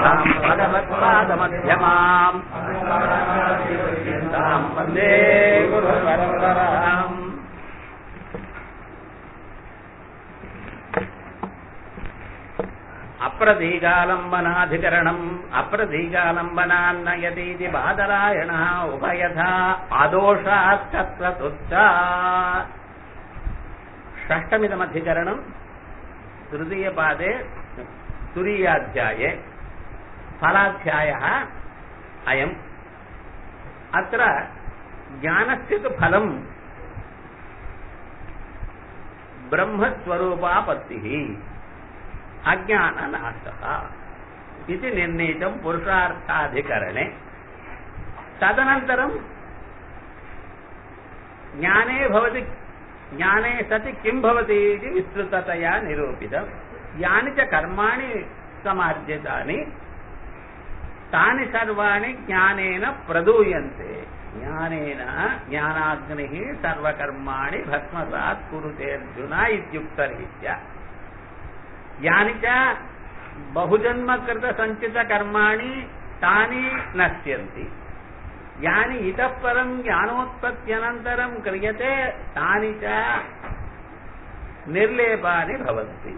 Saddam பகவத்பாதமத்தியமாம் தாம் வந்தே குரு பரம்பராம் அப்பிரதீகாலம்பனாதிகரணம் அப்பிரதீகாலம்பனான்னயதீதி பாதராயண உபயதா அதோஷாஸ்கத்வதுச்சா षष्टमिदमधिकरणम् तृतीयपादे तुरीयाध्याये फलाध्यायः अयम् अत्र ज्ञानस्य तु फलम् ब्रह्मस्वरूपापत्तिः अज्ञाननाशः इति निर्णीतम् पुरुषार्थाधिकरणे तदनन्तरम् ज्ञाने भवति ज्ञाने सति किं भवति इति विस्तृततया निरूपितम् यानि च कर्माणि समार्जितानि तानि सर्वाणि ज्ञानेन प्रदूयन्ते ज्ञानेन ज्ञानाग्निः सर्वकर्माणि भस्मसात् कुरुतेऽर्जुन इत्युक्तरीत्या यानि च बहुजन्मकृतसञ्चितकर्माणि तानि नश्यन्ति यानि इतः परम् ज्ञानोत्पत्त्यनन्तरम् क्रियते तानि च निर्लेपानि भवन्ति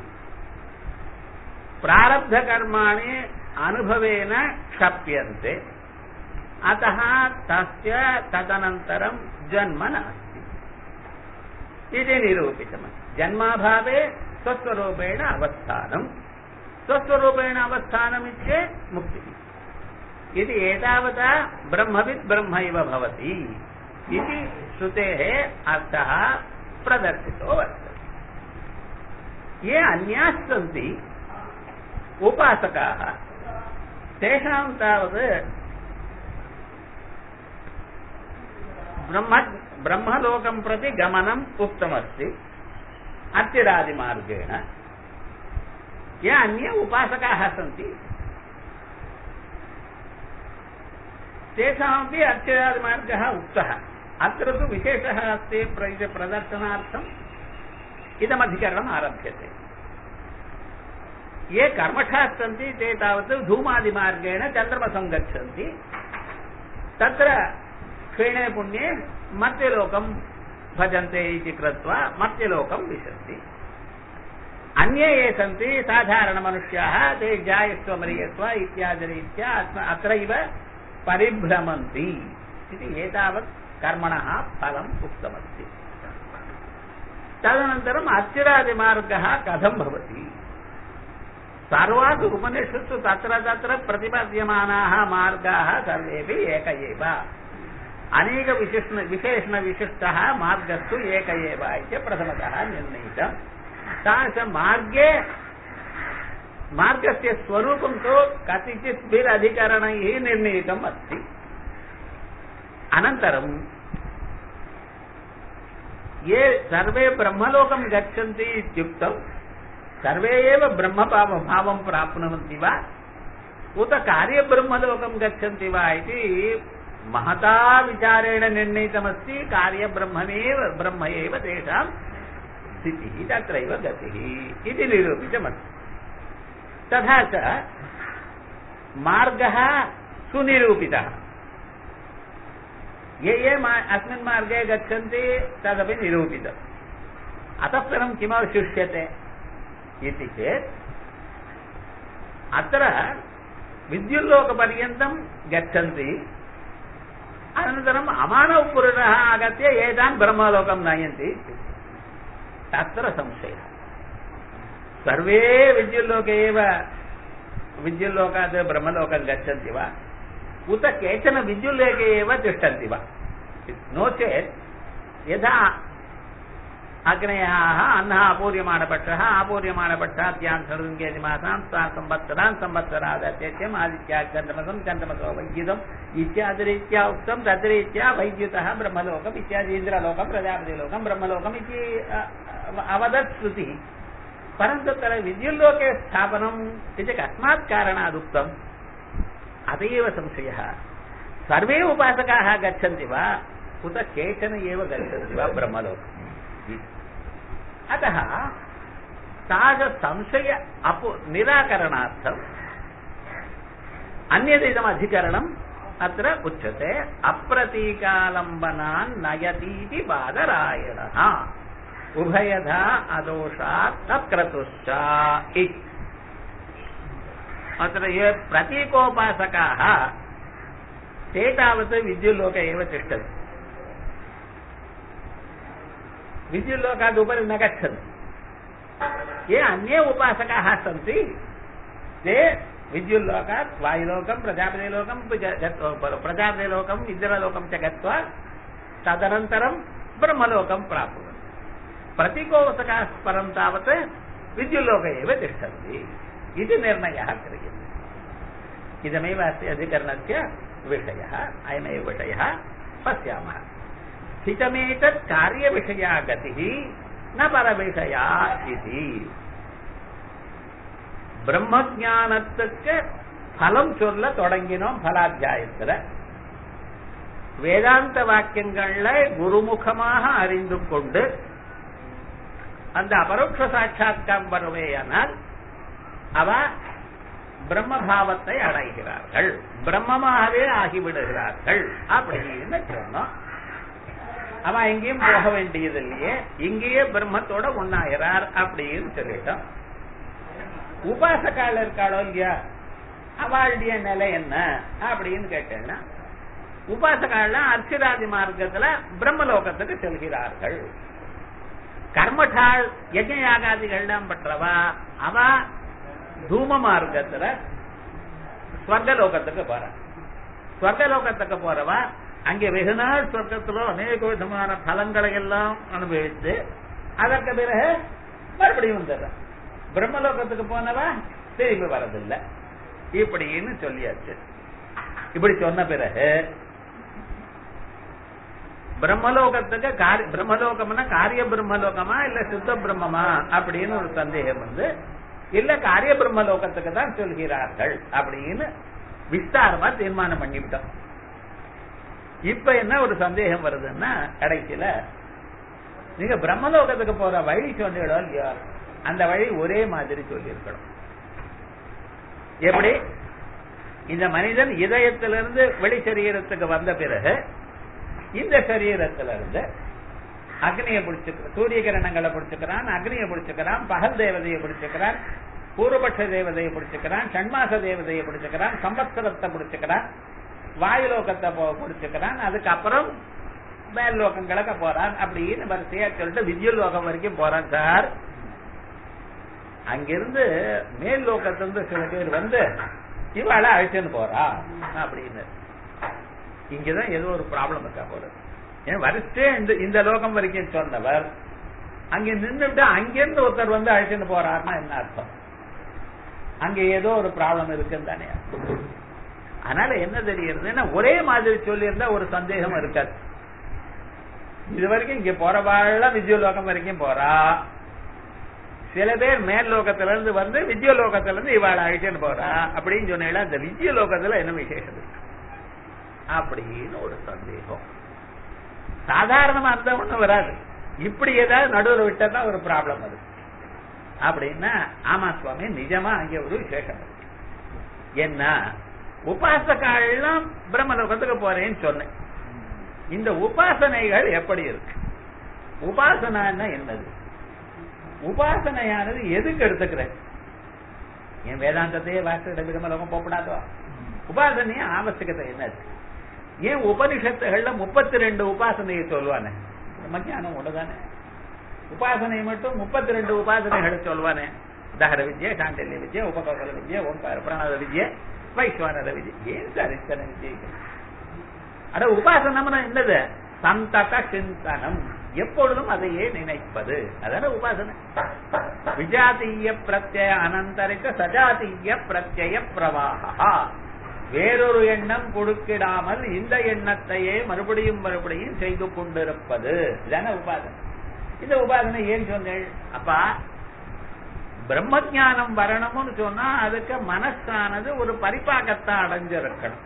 प्रारब्धकर्माणि अनुभवेन क्षप्यन्ते अतः तस्य तदनन्तरम् जन्म नास्ति इति निरूपितमस्ति जन्माभावे स्वस्वरूपेण अवस्थानम् स्वस्वरूपेण अवस्थानमित्येत् मुक्तिः इति एतावता ब्रह्मविद् ब्रह्मैव भवति इति श्रुतेः अर्थः प्रदर्शितो वर्तते ये अन्याः सन्ति उपासकाः तेषां तावत् ब्रह्म ब्रह्मलोकं प्रति गमनम् उक्तमस्ति अर्चिरादिमार्गेण ये अन्ये उपासकाः सन्ति तेषामपि अर्चयादिमार्गः उक्तः अत्र तु विशेषः अस्ति प्रदर्शनार्थम् इदमधिकरणम् आरभ्यते ये कर्मठाः सन्ति ते तावत् धूमादिमार्गेण चन्द्रमसं गच्छन्ति तत्र क्षीणे पुण्ये मर्त्यलोकं भजन्ते इति कृत्वा मर्त्यलोकं विशन्ति अन्ये ये सन्ति साधारणमनुष्याः ते जायस्व म्रियस्व इत्यादिरीत्या अत्रैव परिभ्रमन्ति इति एतावत् कर्मणः फलम् उक्तमस्ति तदनन्तरम् अर्चिरादिमार्गः कथं भवति सर्वासु उपनिषत्सु तत्र तत्र प्रतिपद्यमानाः मार्गाः सर्वेपि एक एव अनेकविशिष्ण विशेषणविशिष्टः मार्गस्तु एक एव इति प्रथमतः निर्णीतम् तादृशमार्गे मार्गस्य स्वरूपं तु कतिचिद्भिरधिकरणैः निर्णीतम् अस्ति अनन्तरं ये सर्वे ब्रह्मलोकं गच्छन्ति इत्युक्तं सर्वे एव ब्रह्मभावं प्राप्नुवन्ति वा उत कार्यब्रह्मलोकं गच्छन्ति वा इति महता विचारेण निर्णीतमस्ति कार्यब्रह्ममेव ब्रह्म एव तेषां स्थितिः तत्रैव गतिः इति निरूपितमस्ति तथा च मार्गः सुनिरूपितः ये ये अस्मिन् मार्गे गच्छन्ति तदपि निरूपितम् अतः परं किमवशिष्यते इति चेत् अत्र विद्युल्लोकपर्यन्तं गच्छन्ति अनन्तरम् अमानवपुरुषः आगत्य एतान् ब्रह्मलोकं नयन्ति तत्र संशयः सर्वे विद्युल्लोके एव विद्युल्लोकात् ब्रह्मलोकं गच्छन्ति वा उत केचन विद्युल्लोके एव तिष्ठन्ति वा नो चेत् यथा अग्नयाः अन्नः अपूर्यमाणपक्षः आपूर्यमाणपक्षाद्यान् षडुङ्गेजिमासान् सा संवत्सरान् संवत्सरादत्यत्यम् आदित्याचन्द्रमसं चन्द्रमसो वैद्युतम् इत्यादिरीत्या उक्तं तद्रीत्या वैद्युतः ब्रह्मलोकम् इत्यादि इन्द्रलोकं प्रजापतिलोकं ब्रह्मलोकम् इति अवदत् श्रुतिः परन्तु तत्र विद्युल्लोके स्थापनम् इति कस्मात् कारणादुक्तम् अत एव संशयः सर्वे उपासकाः गच्छन्ति वा उत केचन एव गच्छन्ति वा ब्रह्मलोकम् अतः तादृशसंशय अपु निराकरणार्थम् अन्यदिदम् अधिकरणम् अत्र उच्यते अप्रतीकालम्बनान् नयतीति बादरायणः उभयधा अदोषात् तत्क्रतुश्च इति अत्र ये प्रतीकोपासकाः ते तावत् विद्युल्लोके एव तिष्ठन्ति विद्युल्लोकात् उपरि न गच्छन्ति ये अन्ये उपासकाः सन्ति ते विद्युल्लोकात् वायुलोकं प्रजापतिलोकं प्रजापतिलोकं इन्द्रलोकं च गत्वा तदनन्तरं ब्रह्मलोकं प्राप्नुवन्ति प्रतीकोपासकाः परं तावत् विद्युल्लोके एव तिष्ठन्ति इति निर्णयः क्रियते इदमेव अस्ति अधिकरणस्य विषयः अयमेव विषयः पश्यामः स्थितमेतत् कार्यविषया गतिः न परविषया इति பிரம்மஜானத்துக்கு பலம் சொல்ல தொடங்கினோம் பலாத்தியாயத்துல வேதாந்த வாக்கியங்கள்ல குருமுகமாக அறிந்து கொண்டு அந்த அபரோக்ஷ சாட்சாத்காரம் வருவேயானால் அவ பிரம்மபாவத்தை அடைகிறார்கள் பிரம்மமாகவே ஆகிவிடுகிறார்கள் அப்படின்னு சொன்னோம் அவன் எங்கேயும் போக வேண்டியது இல்லையே இங்கேயே பிரம்மத்தோட ஒன்னாகிறார் அப்படின்னு சொல்லிட்டோம் உபாசக்கால இருக்காளோ இல்லையா அவளுடைய நிலை என்ன அப்படின்னு கேட்டேன்னா உபாசகால அர்ச்சிராதி மார்க்கத்துல பிரம்மலோகத்துக்கு செல்கிறார்கள் கர்மட்டாள் யஜ்ய யாகாதிகள்லாம் பண்றவா அவ தூம மார்க்கத்துல ஸ்வர்கலோகத்துக்கு போற ஸ்வர்கலோகத்துக்கு போறவா அங்கே வெகு நாள் சொர்க்கத்துல அநேக விதமான பலங்களை எல்லாம் அனுபவித்து அதற்கு பிறகு மறுபடியும் வந்துடுற பிரம்மலோகத்துக்கு போனவா திரும்பி வரதில்லை இப்படின்னு சொல்லியாச்சு இப்படி சொன்ன பிறகு பிரம்மலோகத்துக்கு காரிய பிரம்மலோகம்னா காரிய பிரம்மலோகமா இல்ல சுத்த பிரம்மமா அப்படின்னு ஒரு சந்தேகம் வந்து இல்ல காரிய பிரம்மலோகத்துக்கு தான் சொல்கிறார்கள் அப்படின்னு விஸ்தாரமா தீர்மானம் பண்ணிவிட்டோம் இப்ப என்ன ஒரு சந்தேகம் வருதுன்னா கடைசியில நீங்க பிரம்மலோகத்துக்கு போற வழி சொன்னீங்களோ இல்லையோ அந்த வழி ஒரே மாதிரி சொல்லியிருக்கணும் எப்படி இந்த மனிதன் இதயத்திலிருந்து வெளி சரீரத்துக்கு வந்த பிறகு இந்த சரீரத்திலிருந்து அக்னியை பிடிச்சுக்கிறான் சூரிய கிரணங்களை பிடிச்சுக்கிறான் அக்னியை பிடிச்சுக்கிறான் பகல் தேவதையை பிடிச்சுக்கிறான் பூர்வபட்ச தேவதையை பிடிச்சுக்கிறான் ஷண்மாச தேவதையை பிடிச்சுக்கிறான் சம்பத்சரத்தை பிடிச்சுக்கிறான் வாயுலோகத்தை பிடிச்சுக்கிறான் அதுக்கப்புறம் மேல் லோகங்களுக்கு போறான் அப்படின்னு வரிசையா சொல்லிட்டு வித்யுல் லோகம் வரைக்கும் போறான் சார் அங்கிருந்து மேல் லோகத்திலிருந்து சில பேர் வந்து இவாள அழைச்சுன்னு போறா அப்படின்னு இங்கதான் ஏதோ ஒரு ப்ராப்ளம் இருக்கா போல ஏன் வரிசே இந்த இந்த லோகம் வரைக்கும் சொன்னவர் அங்க நின்றுட்டு அங்கிருந்து ஒருத்தர் வந்து அழைச்சுன்னு போறாருன்னா என்ன அர்த்தம் அங்க ஏதோ ஒரு ப்ராப்ளம் இருக்குன்னு தானே அதனால என்ன தெரியுதுன்னா ஒரே மாதிரி சொல்லியிருந்தா ஒரு சந்தேகம் இருக்காது இது வரைக்கும் இங்க போறவாள்லாம் வித்யுலோகம் வரைக்கும் போறா சில பேர் மேல் லோகத்துல இருந்து வந்து வித்யலோகத்துல இருந்து இவாள அழிச்சுன்னு போறா அப்படின்னு சொன்னீங்களா அந்த வித்யலோகத்துல என்ன விசேஷம் இருக்கு அப்படின்னு ஒரு சந்தேகம் சாதாரணமா இருந்தா ஒண்ணும் வராது இப்படி ஏதாவது நடுவில் விட்டா ஒரு ப்ராப்ளம் அது அப்படின்னா ஆமா சுவாமி நிஜமா அங்கே ஒரு விசேஷம் இருக்கு என்ன உபாசகாலாம் பிரம்மலோகத்துக்கு போறேன்னு சொன்னேன் இந்த உபாசனைகள் எப்படி இருக்கு உபாசனா என்னது உபாசனையானது எதுக்கு எடுத்துக்கிறேன் என் வேதாந்தத்தையே வாசிட பிரம்மலோகம் போகப்படாதோ உபாசனைய ஆவசியத்தை என்னது ஏன் உபனிஷத்துகள்ல முப்பத்தி ரெண்டு உபாசனையை சொல்லுவானே மத்தியானம் ஒண்ணுதானே உபாசனை மட்டும் முப்பத்தி ரெண்டு உபாசனைகளை சொல்வானே தகர வித்யா சாண்டல்ய வித்யா உபகோகல வித்யா ஓங்கார பிரணாத வித்யா வைஸ்வானர வித்யா ஏன் சார் இத்தனை வித்யைகள் அட உபாசனம்னா என்னது சந்தக சிந்தனம் எப்பொழுதும் அதையே நினைப்பது அதான உபாசனை விஜாதீய பிரத்யய அனந்தரிக்க சஜாதீய பிரத்யய பிரவாகா வேறொரு எண்ணம் கொடுக்கிடாமல் இந்த எண்ணத்தையே மறுபடியும் மறுபடியும் செய்து கொண்டிருப்பது இதான உபாசனை இந்த உபாசனை ஏன் சொன்னேன் அப்பா பிரம்ம ஜானம் வரணும்னு சொன்னா அதுக்கு மனசானது ஒரு பரிபாகத்தை அடைஞ்சிருக்கணும்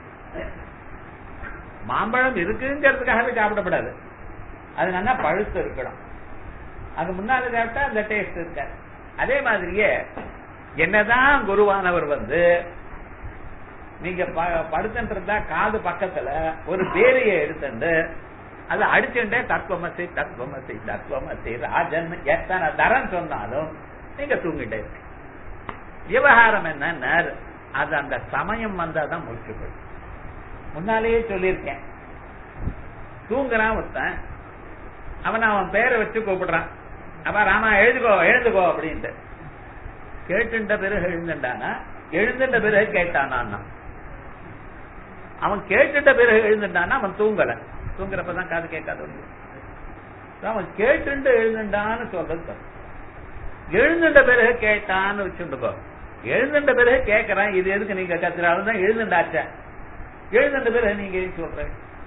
மாம்பழம் இருக்குங்கிறதுக்காகவே சாப்பிடப்படாது அது நல்லா பழுத்து இருக்கணும் அது முன்னால சாப்பிட்டா அந்த டேஸ்ட் இருக்காது அதே மாதிரியே என்னதான் குருவானவர் வந்து நீங்க படுத்துட்டு இருந்தா காது பக்கத்துல ஒரு பேரைய எடுத்துட்டு அதை அடிச்சுட்டே தத்துவமசி தத்துவமசி தத்துவமசி ராஜன் எத்தனை தரம் சொன்னாலும் நீங்க தூங்கிட்டே இருக்க விவகாரம் என்னன்னா அது அந்த சமயம் வந்தாதான் முடிச்சு போயிடும் முன்னாலேயே சொல்லியிருக்கேன் தூங்குறான் ஒருத்தன் அவன் அவன் பேரை வச்சு கூப்பிடுறான் அப்ப ராமா எழுதுக்கோ எழுதுக்கோ அப்படின்ட்டு கேட்டுட்ட பிறகு எழுந்துட்டானா எழுந்துட்ட பிறகு கேட்டானா அவன் கேட்டுட்ட பிறகு எழுந்துட்டானா அவன் தூங்கல தூங்குறப்பதான் காது கேட்காத அவன் கேட்டுட்டு எழுந்துட்டான்னு சொல்றது எழுந்துட்ட பிறகு கேட்டான்னு வச்சுட்டுக்கோ எழுந்துட்ட பிறகு கேட்கறான் இது எதுக்கு நீங்க கத்துறாலும் தான் எழுந்துட்டாச்ச எழுந்துட்ட பிறகு நீங்க ஏன் சொல்ற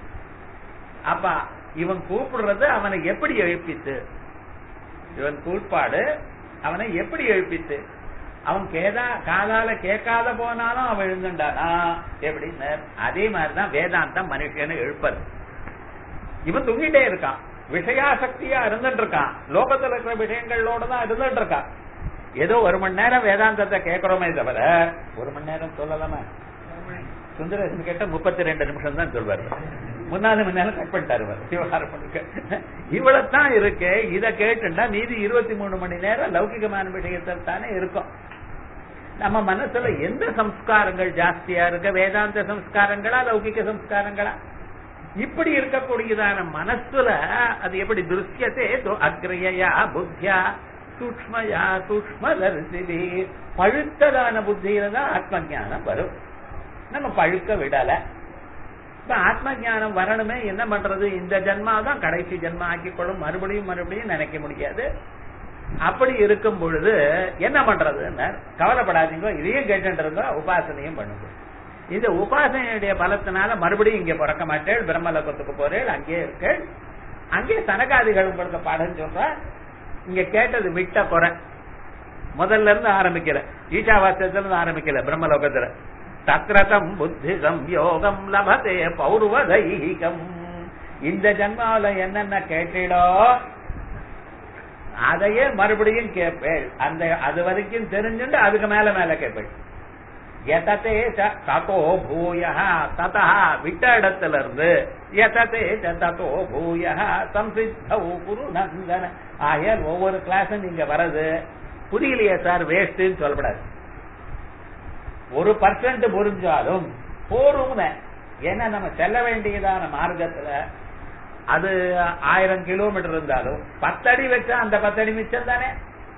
அப்ப இவன் கூப்பிடுறது அவனை எப்படி எழுப்பித்து இவன் கூட்பாடு அவனை எப்படி எழுப்பித்து அவன் கேதா காதால கேட்காத போனாலும் அவன் எழுந்துட்டானா எப்படின்னு அதே மாதிரிதான் வேதாந்தம் மனுஷனை எழுப்பது இவன் தூங்கிட்டே இருக்கான் விஷயாசக்தியா இருந்துட்டு இருக்கான் லோகத்துல இருக்கிற விஷயங்களோட தான் இருந்துட்டு இருக்கான் ஏதோ ஒரு மணி நேரம் வேதாந்தத்தை கேட்கிறோமே தவிர ஒரு மணி நேரம் சொல்லலாமா சுந்தரேசன் கேட்ட முப்பத்தி ரெண்டு நிமிஷம் தான் சொல்வாரு முன்னாலு மணி நேரம் கட் பண்ணிட்டாரு விவகாரம் பண்ணுக்க இவ்வளவுதான் இருக்கு இத கேட்டுட்டா மீதி இருபத்தி மூணு மணி நேரம் லௌகிகமான விஷயத்தில் தானே இருக்கும் நம்ம மனசுல எந்த சம்ஸ்காரங்கள் ஜாஸ்தியா இருக்கு வேதாந்த சம்ஸ்காரங்களா லௌகிக சம்ஸ்காரங்களா இப்படி இருக்கக்கூடியதான மனசுல அது எப்படி திருஷ்யத்தே அக்ரையா புத்தியா சூக்மயா சூக்ம தரிசிதி பழுத்ததான புத்தியில தான் ஆத்ம ஞானம் வரும் நம்ம பழுக்க விடல இப்ப ஆத்ம ஞானம் வரணுமே என்ன பண்றது இந்த ஜென்மா தான் கடைசி ஜென்மா ஆக்கிக்கொள்ளும் மறுபடியும் மறுபடியும் நினைக்க முடியாது அப்படி இருக்கும் பொழுது என்ன பண்றது கவலைப்படாதீங்க இதையும் கேட்டுருங்க உபாசனையும் பண்ணுங்க இந்த உபாசனையுடைய பலத்தினால மறுபடியும் இங்க பிறக்க மாட்டேள் பிரம்மலோகத்துக்கு போறேள் அங்கே இருக்கேள் அங்கே சனகாதிகள் உங்களுக்கு பாடம் சொல்ற இங்க கேட்டது விட்ட குறை முதல்ல இருந்து ஆரம்பிக்கல ஈஷாவாசியத்துல இருந்து ஆரம்பிக்கல பிரம்மலோகத்துல தத்ரதம் புத்தி சம்யோகம் லபதே பௌர்வதைகம் இந்த ஜன்மாவில என்னென்ன கேட்டீடோ அதையே மறுபடியும் கேட்பேள் அந்த அது வரைக்கும் தெரிஞ்சுட்டு அதுக்கு மேல மேல கேட்பேள் எதத்தே தத்தோ பூய ததா விட்ட இடத்துல இருந்து எதத்தே தத்தோ பூய சம்சித்தௌ குரு நந்தன ஆயால் ஒவ்வொரு கிளாஸும் நீங்க வர்றது புரியலையே சார் வேஸ்ட்னு சொல்லப்படாது ஒரு பர்சன்ட் புரிஞ்சாலும் போரும் ஏன்னா நம்ம செல்ல வேண்டியதான மார்க்கத்துல அது ஆயிரம் கிலோமீட்டர் இருந்தாலும் பத்தடி வச்சா அந்த பத்தடி மிச்சம் தானே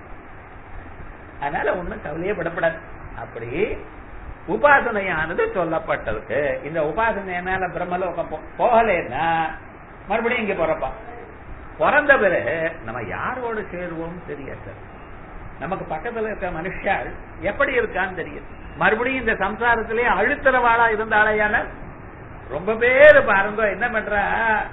அதனால ஒண்ணும் கவலையே படப்படாது அப்படி உபாசனையானது சொல்லப்பட்டிருக்கு இந்த உபாசனை மேல பிரம்மலோகம் போகலன்னா மறுபடியும் இங்க பிறப்பான் பிறந்த பிறகு நம்ம யாரோடு சேருவோம் தெரியாது நமக்கு பக்கத்துல இருக்க மனுஷால் எப்படி இருக்கான்னு தெரியும் மறுபடியும் இந்த சம்சாரத்திலே அழுத்தரவாளா இருந்தாலேயான ரொம்ப பேரு பாருங்க என்ன பண்றா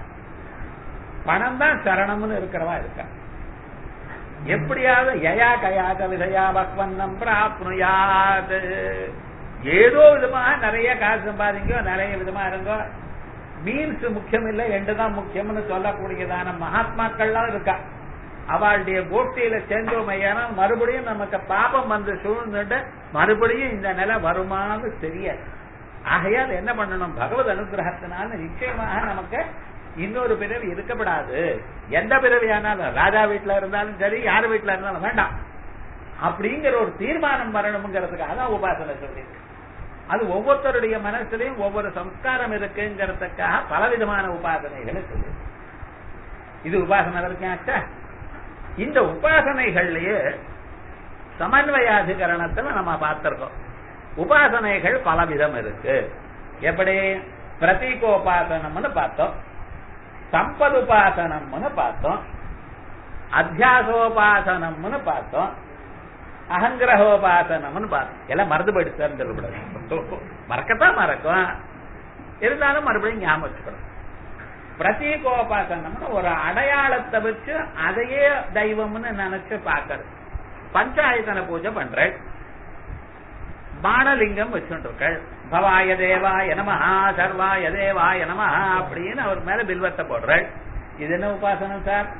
பணம் தான் சரணம்னு இருக்கிறவா இருக்கா எப்படியாவது யயா கயாக விதையா பக்வந்தம் பிராப்னுயாது ஏதோ விதமா நிறைய காசு சம்பாதிங்க நிறைய விதமா இருங்கோ மீன்ஸ் முக்கியம் இல்லை என்றுதான் முக்கியம்னு சொல்லக்கூடியதான மகாத்மாக்கள்லாம் இருக்கா அவளுடைய கோஷ்டியில சேர்ந்தோமையான மறுபடியும் நமக்கு பாபம் வந்து சூழ்ந்துட்டு மறுபடியும் இந்த நிலை வருமானு தெரியாது ஆகையால் என்ன பண்ணணும் பகவத் அனுகிரகத்தினால நிச்சயமாக நமக்கு இன்னொரு பிறவி இருக்கப்படாது எந்த பிறவி ஆனாலும் ராஜா வீட்டுல இருந்தாலும் சரி யார் வீட்டுல இருந்தாலும் வேண்டாம் அப்படிங்கிற ஒரு தீர்மானம் வரணுங்கிறதுக்காக தான் உபாசனை சொல்லியிருக்கு அது ஒவ்வொருத்தருடைய மனசுலயும் ஒவ்வொரு சம்ஸ்காரம் இருக்குங்கிறதுக்காக பலவிதமான உபாசனைகளை சொல்லி இது உபாசனை வரைக்கும் ஆச்சா இந்த உபாசனைகள்லயே சமன்வயாதிகரணத்துல நம்ம பார்த்திருக்கோம் உபாசனைகள் பலவிதம் இருக்கு எப்படி பிரதீகோபாசனம்னு பார்த்தோம் சம்பதுபாசனம்னு பார்த்தோம் அத்தியாசோபாசனம்னு பார்த்தோம் அகங்கிரகோபாசனம்னு பார்த்தோம் எல்லாம் மறந்து போயிட்டு சொல்லக்கூடாது மறக்கத்தான் மறக்கும் இருந்தாலும் மறுபடியும் ஞாபகம் வச்சுக்கணும் பிரதீகோபாசனம்னு ஒரு அடையாளத்தை வச்சு அதையே தெய்வம்னு நினைச்சு பாக்குறது பஞ்சாயத்தன பூஜை பண்ற பானலிங்கம் வச்சுருக்கள் பவாய தேவாய நமஹா சர்வாய தேவாய நமஹா அப்படின்னு அவர் மேல பில்வத்தை போடுறாள் இது என்ன உபாசனம் சார்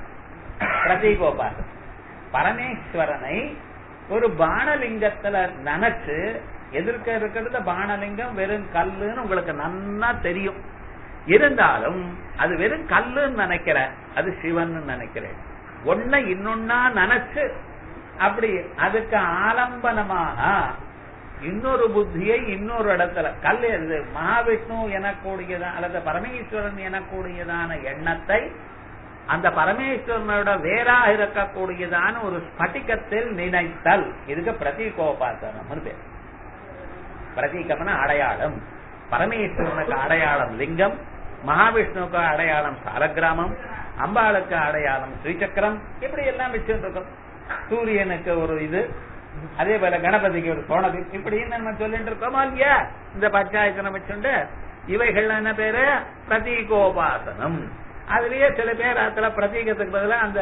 பிரதீகோபாசனம் பரமேஸ்வரனை ஒரு பானலிங்கத்துல நினைச்சு எதிர்க்க இருக்கிறது பானலிங்கம் வெறும் கல்லுன்னு உங்களுக்கு நன்னா தெரியும் இருந்தாலும் அது வெறும் கல்லுன்னு நினைக்கிற அது சிவன் நினைக்கிறேன் ஒன்ன இன்னொன்னா நினைச்சு அப்படி அதுக்கு ஆலம்பனமாக இன்னொரு புத்தியை இன்னொரு இடத்துல கல் இது மகாவிஷ்ணு எனக்கூடியதான் அல்லது பரமேஸ்வரன் எனக்கூடியதான எண்ணத்தை அந்த பரமேஸ்வரனோட வேறாக இருக்கக்கூடியதான ஒரு ஸ்பட்டிகத்தில் நினைத்தல் இதுக்கு பிரதீகோபாசனம் பேர் பிரதீகம்னா அடையாளம் பரமேஸ்வரனுக்கு அடையாளம் லிங்கம் மகாவிஷ்ணுவுக்கு அடையாளம் சாலக்கிராமம் அம்பாளுக்கு அடையாளம் ஸ்ரீசக்கரம் இப்படி எல்லாம் வச்சுட்டு இருக்கோம் சூரியனுக்கு ஒரு இது அதே போல கணபதிக்கு ஒரு கோணது இப்படின்னு நம்ம சொல்லிட்டு இருக்கோமா இல்லையா இந்த பஞ்சாயத்தனை வச்சுண்டு இவைகள் என்ன பேரு பிரதீகோபாசனம் அதுலயே சில பேர் அதுல பிரதீகத்துக்கு பதிலா அந்த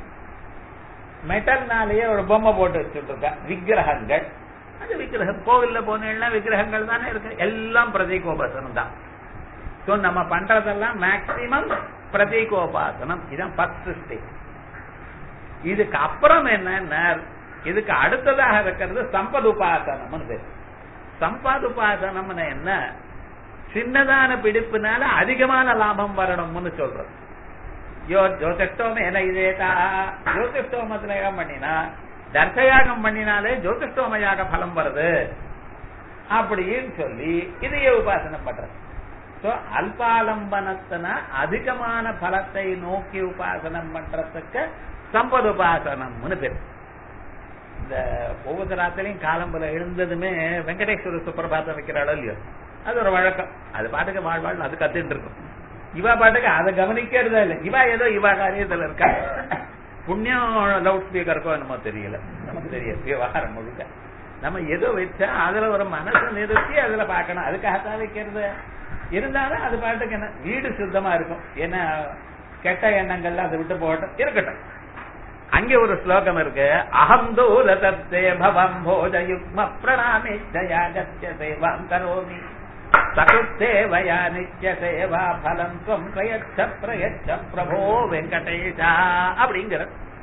மெட்டல்னாலேயே ஒரு பொம்மை போட்டு வச்சுட்டு இருக்கா விக்கிரகங்கள் அது விக்கிரகம் கோவில்ல போனீங்கன்னா விக்கிரகங்கள் தானே இருக்கு எல்லாம் பிரதீகோபாசனம் தான் சோ நம்ம பண்றதெல்லாம் மேக்சிமம் பிரதீகோபாசனம் இதான் ஃபர்ஸ்ட் ஸ்டேஜ் இதுக்கு அப்புறம் என்ன இதுக்கு அடுத்ததாக இருக்கிறது சம்பதுபாசனம் சம்பதுபாசனம்னு என்ன சின்னதான பிடிப்புனால அதிகமான லாபம் வரணும்னு சொல்றது யோ ஜோதிஷ்டோம என்ன இதேதா ஜோதிஷ்டோமத்துல யாகம் பண்ணினா தர்சயாகம் பண்ணினாலே ஜோதிஷ்டோம யாக பலம் வருது அப்படின்னு சொல்லி இதையே உபாசனம் பண்றது சோ அல்பாலம்பனத்தின அதிகமான பலத்தை நோக்கி உபாசனம் பண்றதுக்கு சம்பது உபாசனம்னு பேர் இந்த ஒவ்வொரு ராத்திரியும் காலம்புல எழுந்ததுமே வெங்கடேஸ்வர சுப்பிரபாதம் வைக்கிறாளோ இல்லையோ அது ஒரு வழக்கம் அது பாட்டுக்கு வாழ் வாழ் அது கத்துட்டு இருக்கும் இவா பாட்டுக்கு அதை கவனிக்கிறதா இல்லை இவா ஏதோ இவா காரியத்துல இருக்கா புண்ணியம் லவுட் ஸ்பீக்கருக்கோ என்னமோ தெரியல நமக்கு தெரியாது விவகாரம் முழுக்க நம்ம எதோ வச்சா அதுல ஒரு மனசை நிறுத்தி அதுல பார்க்கணும் அதுக்காகத்தான் வைக்கிறது இருந்தாலும் அது பாட்டுக்கு என்ன வீடு சுத்தமா இருக்கும் ஏன்னா கெட்ட எண்ணங்கள்லாம் அதை விட்டு போகட்டும் இருக்கட்டும் அங்கே ஒரு ஸ்லோகம் இருக்கு அகம் தூரதத்தே பவம் போஜயுக்ம பிரணாமி ஜயாகத்ய சேவாம் கரோமி சகுத்தேவயா நித்ய சேவா பலம் துவம் பிரயச்ச பிரயச்ச பிரபோ வெங்கடேஷா அப்படிங்கிற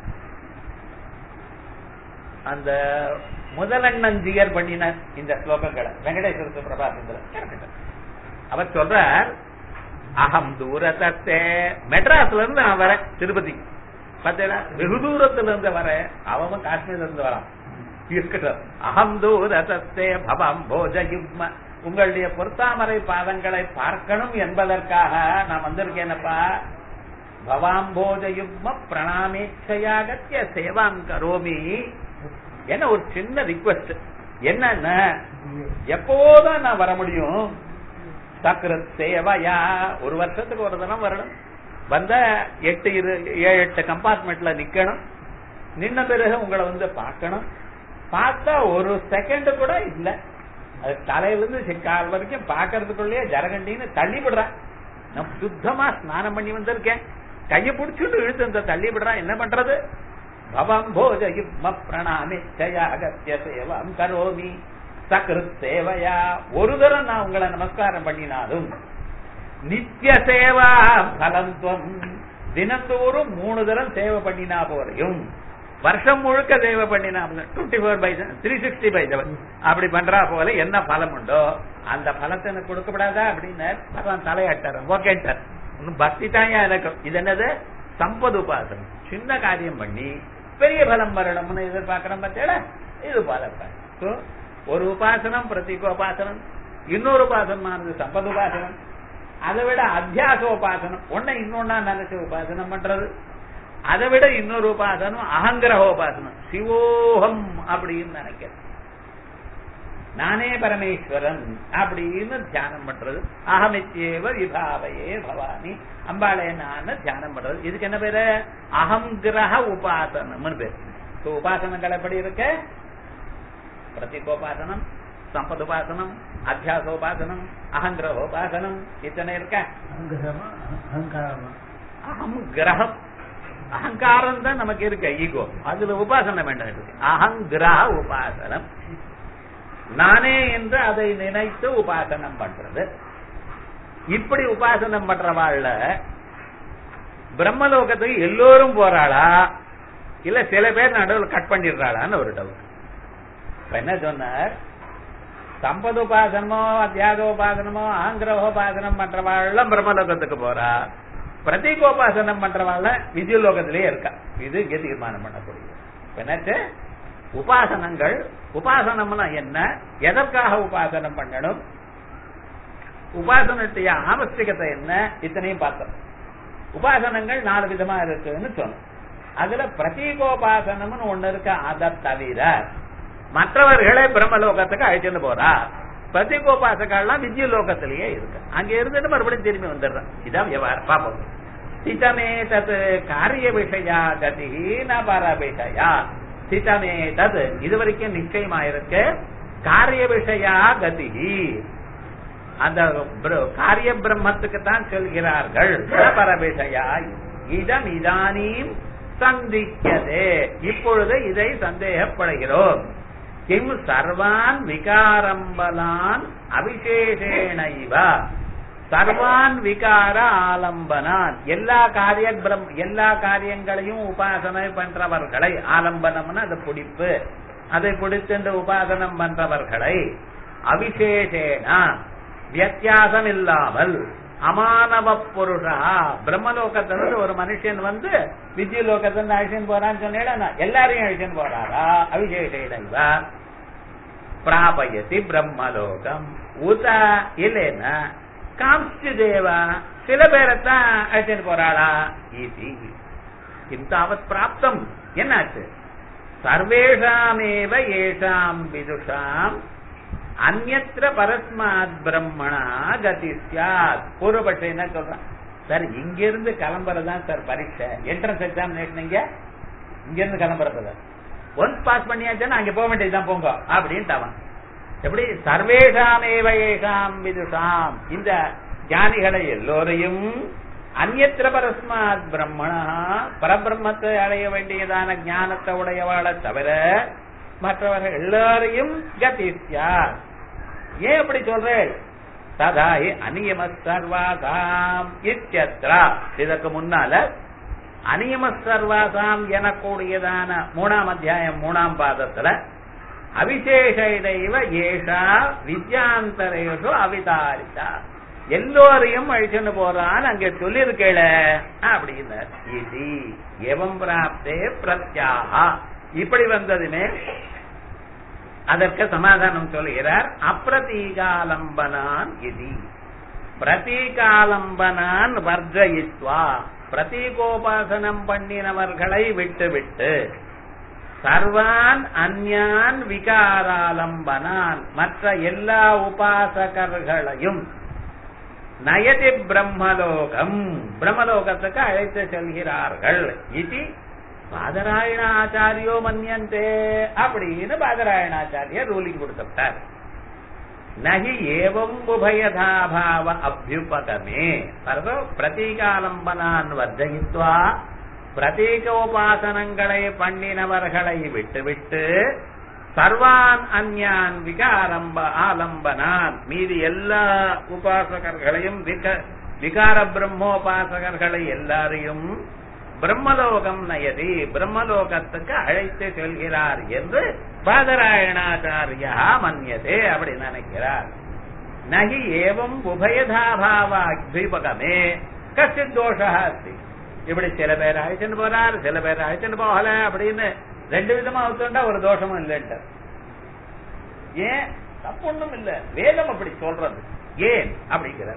அந்த முதலண்ணஞ்சியர் பண்ணின இந்த ஸ்லோகங்களை வெங்கடேஸ்வர பிரபாசந்திர அவர் சொல்றார் அகம் தூரத்தே மெட்ராஸ்ல இருந்து நான் வரேன் திருப்பதி பார்த்தீங்களா வெகு தூரத்துல இருந்து வரேன் அவன் காஷ்மீர்ல இருந்து வரான் இருக்கட்டும் அகம் தூரத்தே பவம் போஜ யுக்ம உங்களுடைய பொருத்தாமரை பாதங்களை பார்க்கணும் என்பதற்காக நான் வந்திருக்கேனப்பா பவாம்போஜ யுக்ம பிரணாமேச்சையாகத்திய சேவாம் கரோமி என்ன ஒரு சின்ன ரிக்வஸ்ட் என்னன்னா எப்போதான் நான் வர முடியும் சக்கரத் சேவையா ஒரு வருஷத்துக்கு ஒரு தினம் வரணும் வந்த எட்டு இரு ஏழு எட்டு கம்பார்ட்மெண்ட்ல நிக்கணும் நின்ன பிறகு உங்களை வந்து பார்க்கணும் பார்த்தா ஒரு செகண்ட் கூட இல்ல அது தலையிலிருந்து கால் வரைக்கும் பாக்குறதுக்குள்ளேயே ஜரகண்டின்னு தள்ளி விடுறேன் நான் சுத்தமா ஸ்நானம் பண்ணி வந்திருக்கேன் கைய பிடிச்சிட்டு இழுத்து இந்த தள்ளி விடுறான் என்ன பண்றது பவம் போஜ யுக்ம பிரணாமி ஜயாகத்திய சேவம் கரோமி சகிருத் சேவையா ஒரு தரம் நான் உங்களை நமஸ்காரம் பண்ணினாலும் நித்திய சேவா பலந்துவம் தினந்தோறும் மூணு தரம் சேவை பண்ணினா போறையும் வருஷம் முழுக்க சேவை பண்ணினா twenty four by three sixty by seven அப்படி பண்றா போல என்ன பலம் உண்டோ அந்த பலத்தை எனக்கு கொடுக்கப்படாதா அப்படின்னு அவன் தலையாட்டார் ஓகேட்டார் இன்னும் பக்தி தாயா எனக்கு இது என்னது சம்பது உபாசனம் சின்ன காரியம் பண்ணி பெரிய பலம் வரணும்னு எதிர்பார்க்கணும் பார்த்தேடா இது பலம் ஒரு உபாசனம் பிரதீகோபாசனம் இன்னொரு உபாசனமானது சம்பது உபாசனம் அதை விட அத்தியாச உபாசனம் ஒன்ன இன்னொன்னா நினைச்ச உபாசனம் பண்றது அதை விட இன்னொரு உபாசனம் அகங்கிரக உபாசனம் சிவோகம் அப்படின்னு நினைக்கிறேன் நானே பரமேஸ்வரன் அப்படின்னு தியானம் பண்றது அகமித்யேவ விபாவையே பவானி அம்பாளே நான் தியானம் பண்றது இதுக்கு என்ன பேரு அகங்கிரக உபாசனம்னு பேரு உபாசனங்கள் எப்படி இருக்கு பிரதிகோபாசனம் சம்பதுபாசனம் அத்தியாசோபாசனம் அகங்கிரகோபாசனம் இத்தனை இருக்க அகம் கிரகம் அகங்காரம் தான் நமக்கு இருக்க ஈகோ அதுல உபாசனம் வேண்டாம் இருக்கு அகங்கிரக உபாசனம் நானே என்று அதை நினைத்து உபாசனம் பண்றது இப்படி உபாசனம் பண்றவாழ்ல பிரம்மலோகத்துக்கு எல்லோரும் போறாளா இல்ல சில பேர் நடுவில் கட் பண்ணிடுறாளான்னு ஒரு டவுட் இப்ப என்ன சொன்னார் சம்பதுபாசனமோ அத்தியாதோபாசனமோ ஆங்கிரகோபாசனம் பண்றவாள்லாம் பிரம்மலோகத்துக்கு போறா பிரதீகோபாசனம் பண்றவாள்ல வித்யுலோகத்திலேயே இருக்கா இது இங்க தீர்மானம் பண்ணக்கூடியது என்னாச்சு உபாசனங்கள் உபாசனம்னா என்ன எதற்காக உபாசனம் பண்ணணும் உபாசனத்துடைய ஆவஸ்திகத்தை என்ன இத்தனையும் பார்த்தோம் உபாசனங்கள் நாலு விதமா இருக்குன்னு சொன்னோம் அதுல பிரதீகோபாசனம்னு ஒண்ணு இருக்கு அதை தவிர மற்றவர்களை பிரம்மலோகத்துக்கு அழைச்சிட்டு போறா பிரதீகோபாசகெல்லாம் வித்ய லோகத்திலேயே இருக்கு அங்க இருந்துட்டு மறுபடியும் திரும்பி வந்துடுறேன் இதான் விவகாரம் பாப்போம் சிதமே தத் காரிய விஷயா கதி ந பர விஷயா சிதமே தத் இது வரைக்கும் நிச்சயமா இருக்கு காரிய விஷயா கதி அந்த பிர- காரிய பிரம்மத்துக்கு தான் சொல்கிறார்கள் ந பர விஷயா இதம் இதானீம் சந்திக்கதே இப்பொழுது இதை சந்தேகப்படுகிறோம் கிம் சர்வான் விகாரம்பலான் அவிசேஷேண இவ சர்வான் விகார ஆலம்பனான் எல்லா காரிய பிரம் எல்லா காரியங்களையும் உபாசனை பண்றவர்களை ஆலம்பனம்னு அது பிடிப்பு அதை பிடித்து உபாசனம் பண்றவர்களை அவிசேஷேன வித்தியாசம் இல்லாமல் அமானவ புருஷா பிரம்மலோகத்திலிருந்து ஒரு மனுஷன் வந்து வித்ய லோகத்திலிருந்து அழிச்சுன்னு போறான்னு சொன்னேன் எல்லாரையும் அழிச்சுன்னு போறாரா அவிசேஷேன இவ பிராபயதி பிரம்மலோகம் உத இல்லைன்னா காமிச்சு தேவா சில பேரைத்தான் அழைச்சிட்டு போறாளா ஈசி கிந்தாவத் பிராப்தம் என்னாச்சு சர்வேஷாமேவ ஏஷாம் விதுஷாம் அந்நத்திர பரஸ்மாத் பிரம்மணா கதி சாத் பூர்வபட்சம் என்ன சொல்றான் சார் இங்க இருந்து கிளம்புறதுதான் சார் பரீட்சை என்ட்ரன்ஸ் எக்ஸாமினேஷன் இங்க இங்க இருந்து கிளம்புறது ஒன்ஸ் பாஸ் பண்ணியாச்சுன்னா அங்க போக வேண்டியதுதான் போங்க அப்படின்ட்டு அவன் எப்படி சர்வேஷாமேவ ஏஷாம் விதுஷாம் இந்த ஞானிகளை எல்லோரையும் அந்நத்திர பரஸ்மாத் பிரம்மணா பரபிரம்மத்தை அடைய வேண்டியதான ஞானத்தை உடையவாளை தவிர மற்றவர்கள் எல்லாரையும் கதிஸ்யா ஏன் அப்படி சொல்றேன் ததாஹி அநியம சர்வாசாம் இத்தியத்ரா இதற்கு முன்னால அநியம சர்வாசாம் எனக்கூடியதான மூணாம் அத்தியாயம் மூணாம் பாதத்துல அவிசேஷைதைவ ஏஷா வித்யாந்தரேஷு அவிதாரிதா எல்லோரையும் அழிச்சுன்னு போறான்னு அங்க சொல்லிருக்கேள அப்படின்னு இது எவம் பிராப்தே பிரத்யாகா இப்படி வந்ததுமே அதற்கு சமாதானம் சொல்கிறார் அப்பிரதீகாலம்பனான் இது பிரதீகாலம்பனான் வர்ஜயித்வா பிரதீகோபாசனம் பண்ணினவர்களை விட்டுவிட்டு சர்வான் அந்யான் விகாராலம்பனான் மற்ற எல்லா உபாசகர்களையும் நயதி பிரம்மலோகம் பிரம்மலோகத்துக்கு அழைத்து செல்கிறார்கள் இது பாதராயணாச்சாரியோ மன்யந்தே அப்படின்னு பாதராயணாச்சாரியர் ரூலிங் கொடுத்துட்டார் நகி ஏவம் உபயதாபாவ அபியுபகமே பரதோ பிரதீகாலம்பனான் வர்ஜயித்வா பிரதீகோபாசனங்களை பண்ணினவர்களை விட்டுவிட்டு சர்வான் அந்யான் விகாரம்ப ஆலம்பனான் மீதி எல்லா உபாசகர்களையும் விக விகார பிரம்மோபாசகர்களை எல்லாரையும் பிரம்மலோகம் நயதி பிரம்மலோகத்துக்கு அழைத்து செல்கிறார் என்று பாதராயணாச்சாரியா மன்யதே அப்படி நினைக்கிறார் நகி ஏவம் உபயதாபாவாத்வீபகமே கஷ்டித் தோஷா அஸ்தி இப்படி சில பேர் அழைச்சுட்டு போறார் சில பேர் அழைச்சுட்டு போகல அப்படின்னு ரெண்டு விதமா ஒத்துண்டா ஒரு தோஷமும் இல்லைன்ட்டு ஏன் தப்பு ஒண்ணும் இல்ல வேதம் அப்படி சொல்றது ஏன் அப்படிங்கிறார்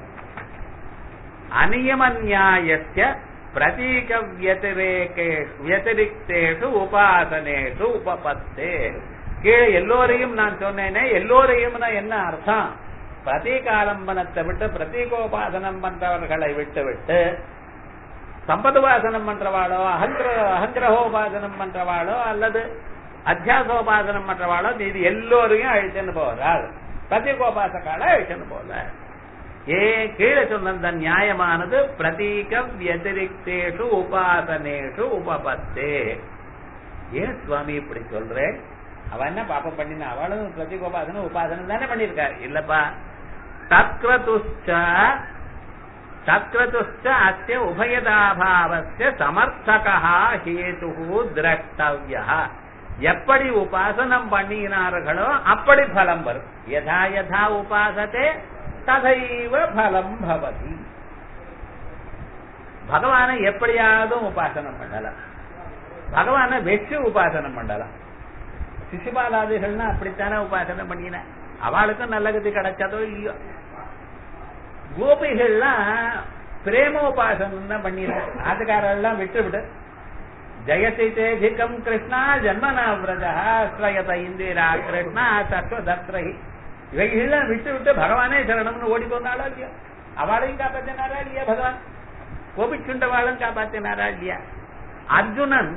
அநியம நியாயத்திய பிரதீக வியதிரேகே வியதிரிக்தேஷு உபாசனேஷு உபபத்தே கீழே எல்லோரையும் நான் சொன்னேனே எல்லோரையும்னா என்ன அர்த்தம் பிரதீகாலம்பனத்தை விட்டு பிரதீகோபாசனம் பண்றவர்களை விட்டு விட்டு சம்பதுபாசனம் பண்றவாளோ அகங்கிர அகங்கிரகோபாசனம் பண்றவாளோ அல்லது அத்தியாசோபாசனம் பண்றவாளோ இது எல்லோரையும் அழிச்சுன்னு போகிறாள் பிரதீகோபாசக்கால அழிச்சுன்னு போல ஏ கீழே சொன்ன நியாயமானது பிரதீக வத்திரிக்தேஷு உபாசனேஷு உபபத்தே ஏன் சுவாமி இப்படி சொல்றேன் அவ என்ன பாப்பம் பண்ணினா அவளும் பிரதீகோபாசனம் உபாசனம் தானே பண்ணிருக்காரு இல்லப்பா தத்ரதுஷ்ட தத்ரதுஷ்ட அஸ்ய உபயதாபாவஸ்ய சமர்த்தகா ஹேது திரஷ்டவிய எப்படி உபாசனம் பண்ணினார்களோ அப்படி பலம் வரும் யதா யதா உபாசத்தே ததைவ பலம் பவதி பகவானை எப்படியாவது உபாசனம் பண்ணலாம் பகவானை வெச்சு உபாசனம் பண்ணலாம் சிசுபாலாதிகள்னா அப்படித்தானே உபாசனம் பண்ணின அவளுக்கும் நல்ல கதி கிடைச்சதோ இல்லையோ கோபிகள்லாம் பிரேமோபாசனம் தான் பண்ணின ஆட்டுக்காரெல்லாம் விட்டு விட்டு ஜெயதி தேதிகம் கிருஷ்ணா ஜன்மனா விரதா ஸ்ரயத இந்திரா கிருஷ்ணா தத்துவதத்ரஹி இவைகள்லாம் விட்டு விட்டு பகவானே சரணம்னு ஓடி போனாலோ இல்லையோ அவளையும் காப்பாத்தினாரா இல்லையா பகவான் கோபிச்சுண்டவாளும் காப்பாத்தினாரா இல்லையா அர்ஜுனன்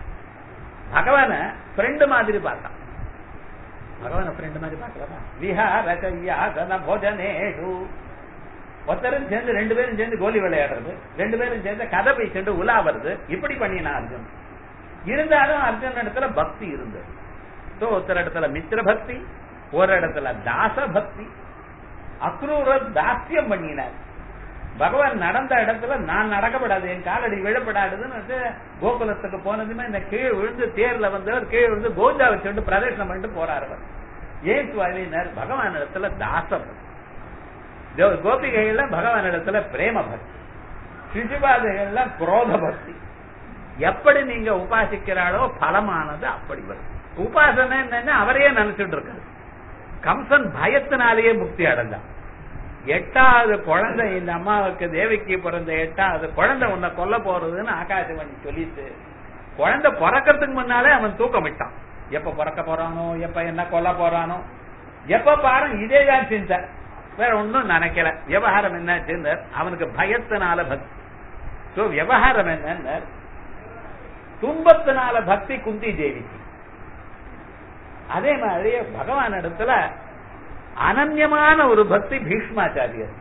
பகவான ஃப்ரெண்டு மாதிரி பார்த்தான் பகவான ஃப்ரெண்டு மாதிரி பார்க்கலாமா விஹார கையாசன போஜனேஷு ஒருத்தரும் சேர்ந்து ரெண்டு பேரும் சேர்ந்து கோலி விளையாடுறது ரெண்டு பேரும் சேர்ந்து கதை பேசிட்டு உலா வருது இப்படி பண்ணினா அர்ஜுன் இருந்தாலும் அர்ஜுன் இடத்துல பக்தி இருந்தது So, ஒருத்தர் இடத்துல மித்திர பக்தி ஒரு இடத்துல தாச பக்தி அக்ரூர தாசியம் பண்ணினார் பகவான் நடந்த இடத்துல நான் நடக்கப்படாது என் காலடி விழப்படாதுன்னு வந்து கோகுலத்துக்கு போனதுமே இந்த கீழ் விழுந்து தேர்ல வந்தவர் கீழ் விழுந்து கோஜா வச்சுட்டு பிரதேசனம் பண்ணிட்டு போறாரு அவர். ஏன் சுவாமினார் பகவான் இடத்துல தாச பக்தி கோ- கோபிகைகள்ல பகவான் இடத்துல பிரேம பக்தி சிசுபாதைகள்ல குரோத பக்தி எப்படி நீங்க உபாசிக்கிறாளோ பலமானது அப்படி வரும் உபாசனை என்னன்னா அவரையே நினைச்சிட்டு இருக்காரு கம்சன் பயத்தினாலேயே முக்தி அடைந்தான் எட்டாவது குழந்தை இந்த அம்மாவுக்கு தேவிக்கு பிறந்த எட்டாவது குழந்தை உன்னை கொல்ல போறதுன்னு ஆகாசவாணி சொல்லிட்டு குழந்தை பிறக்கிறதுக்கு முன்னாலே அவன் தூக்கமிட்டான் எப்ப பிறக்க போறானோ எப்ப என்ன கொல்ல போறானோ எப்ப பாரு இதே தான் சிந்தை வேற ஒன்னும் நினைக்கல விவகாரம் என்ன அவனுக்கு பயத்தினால பக்தி சோ விவகாரம் என்ன துன்பத்தினால பக்தி குந்தி தேவிக்கு அதே மாதிரி பகவான் இடத்துல அனன்யமான ஒரு பக்தி பீஷ்மாச்சாரியர்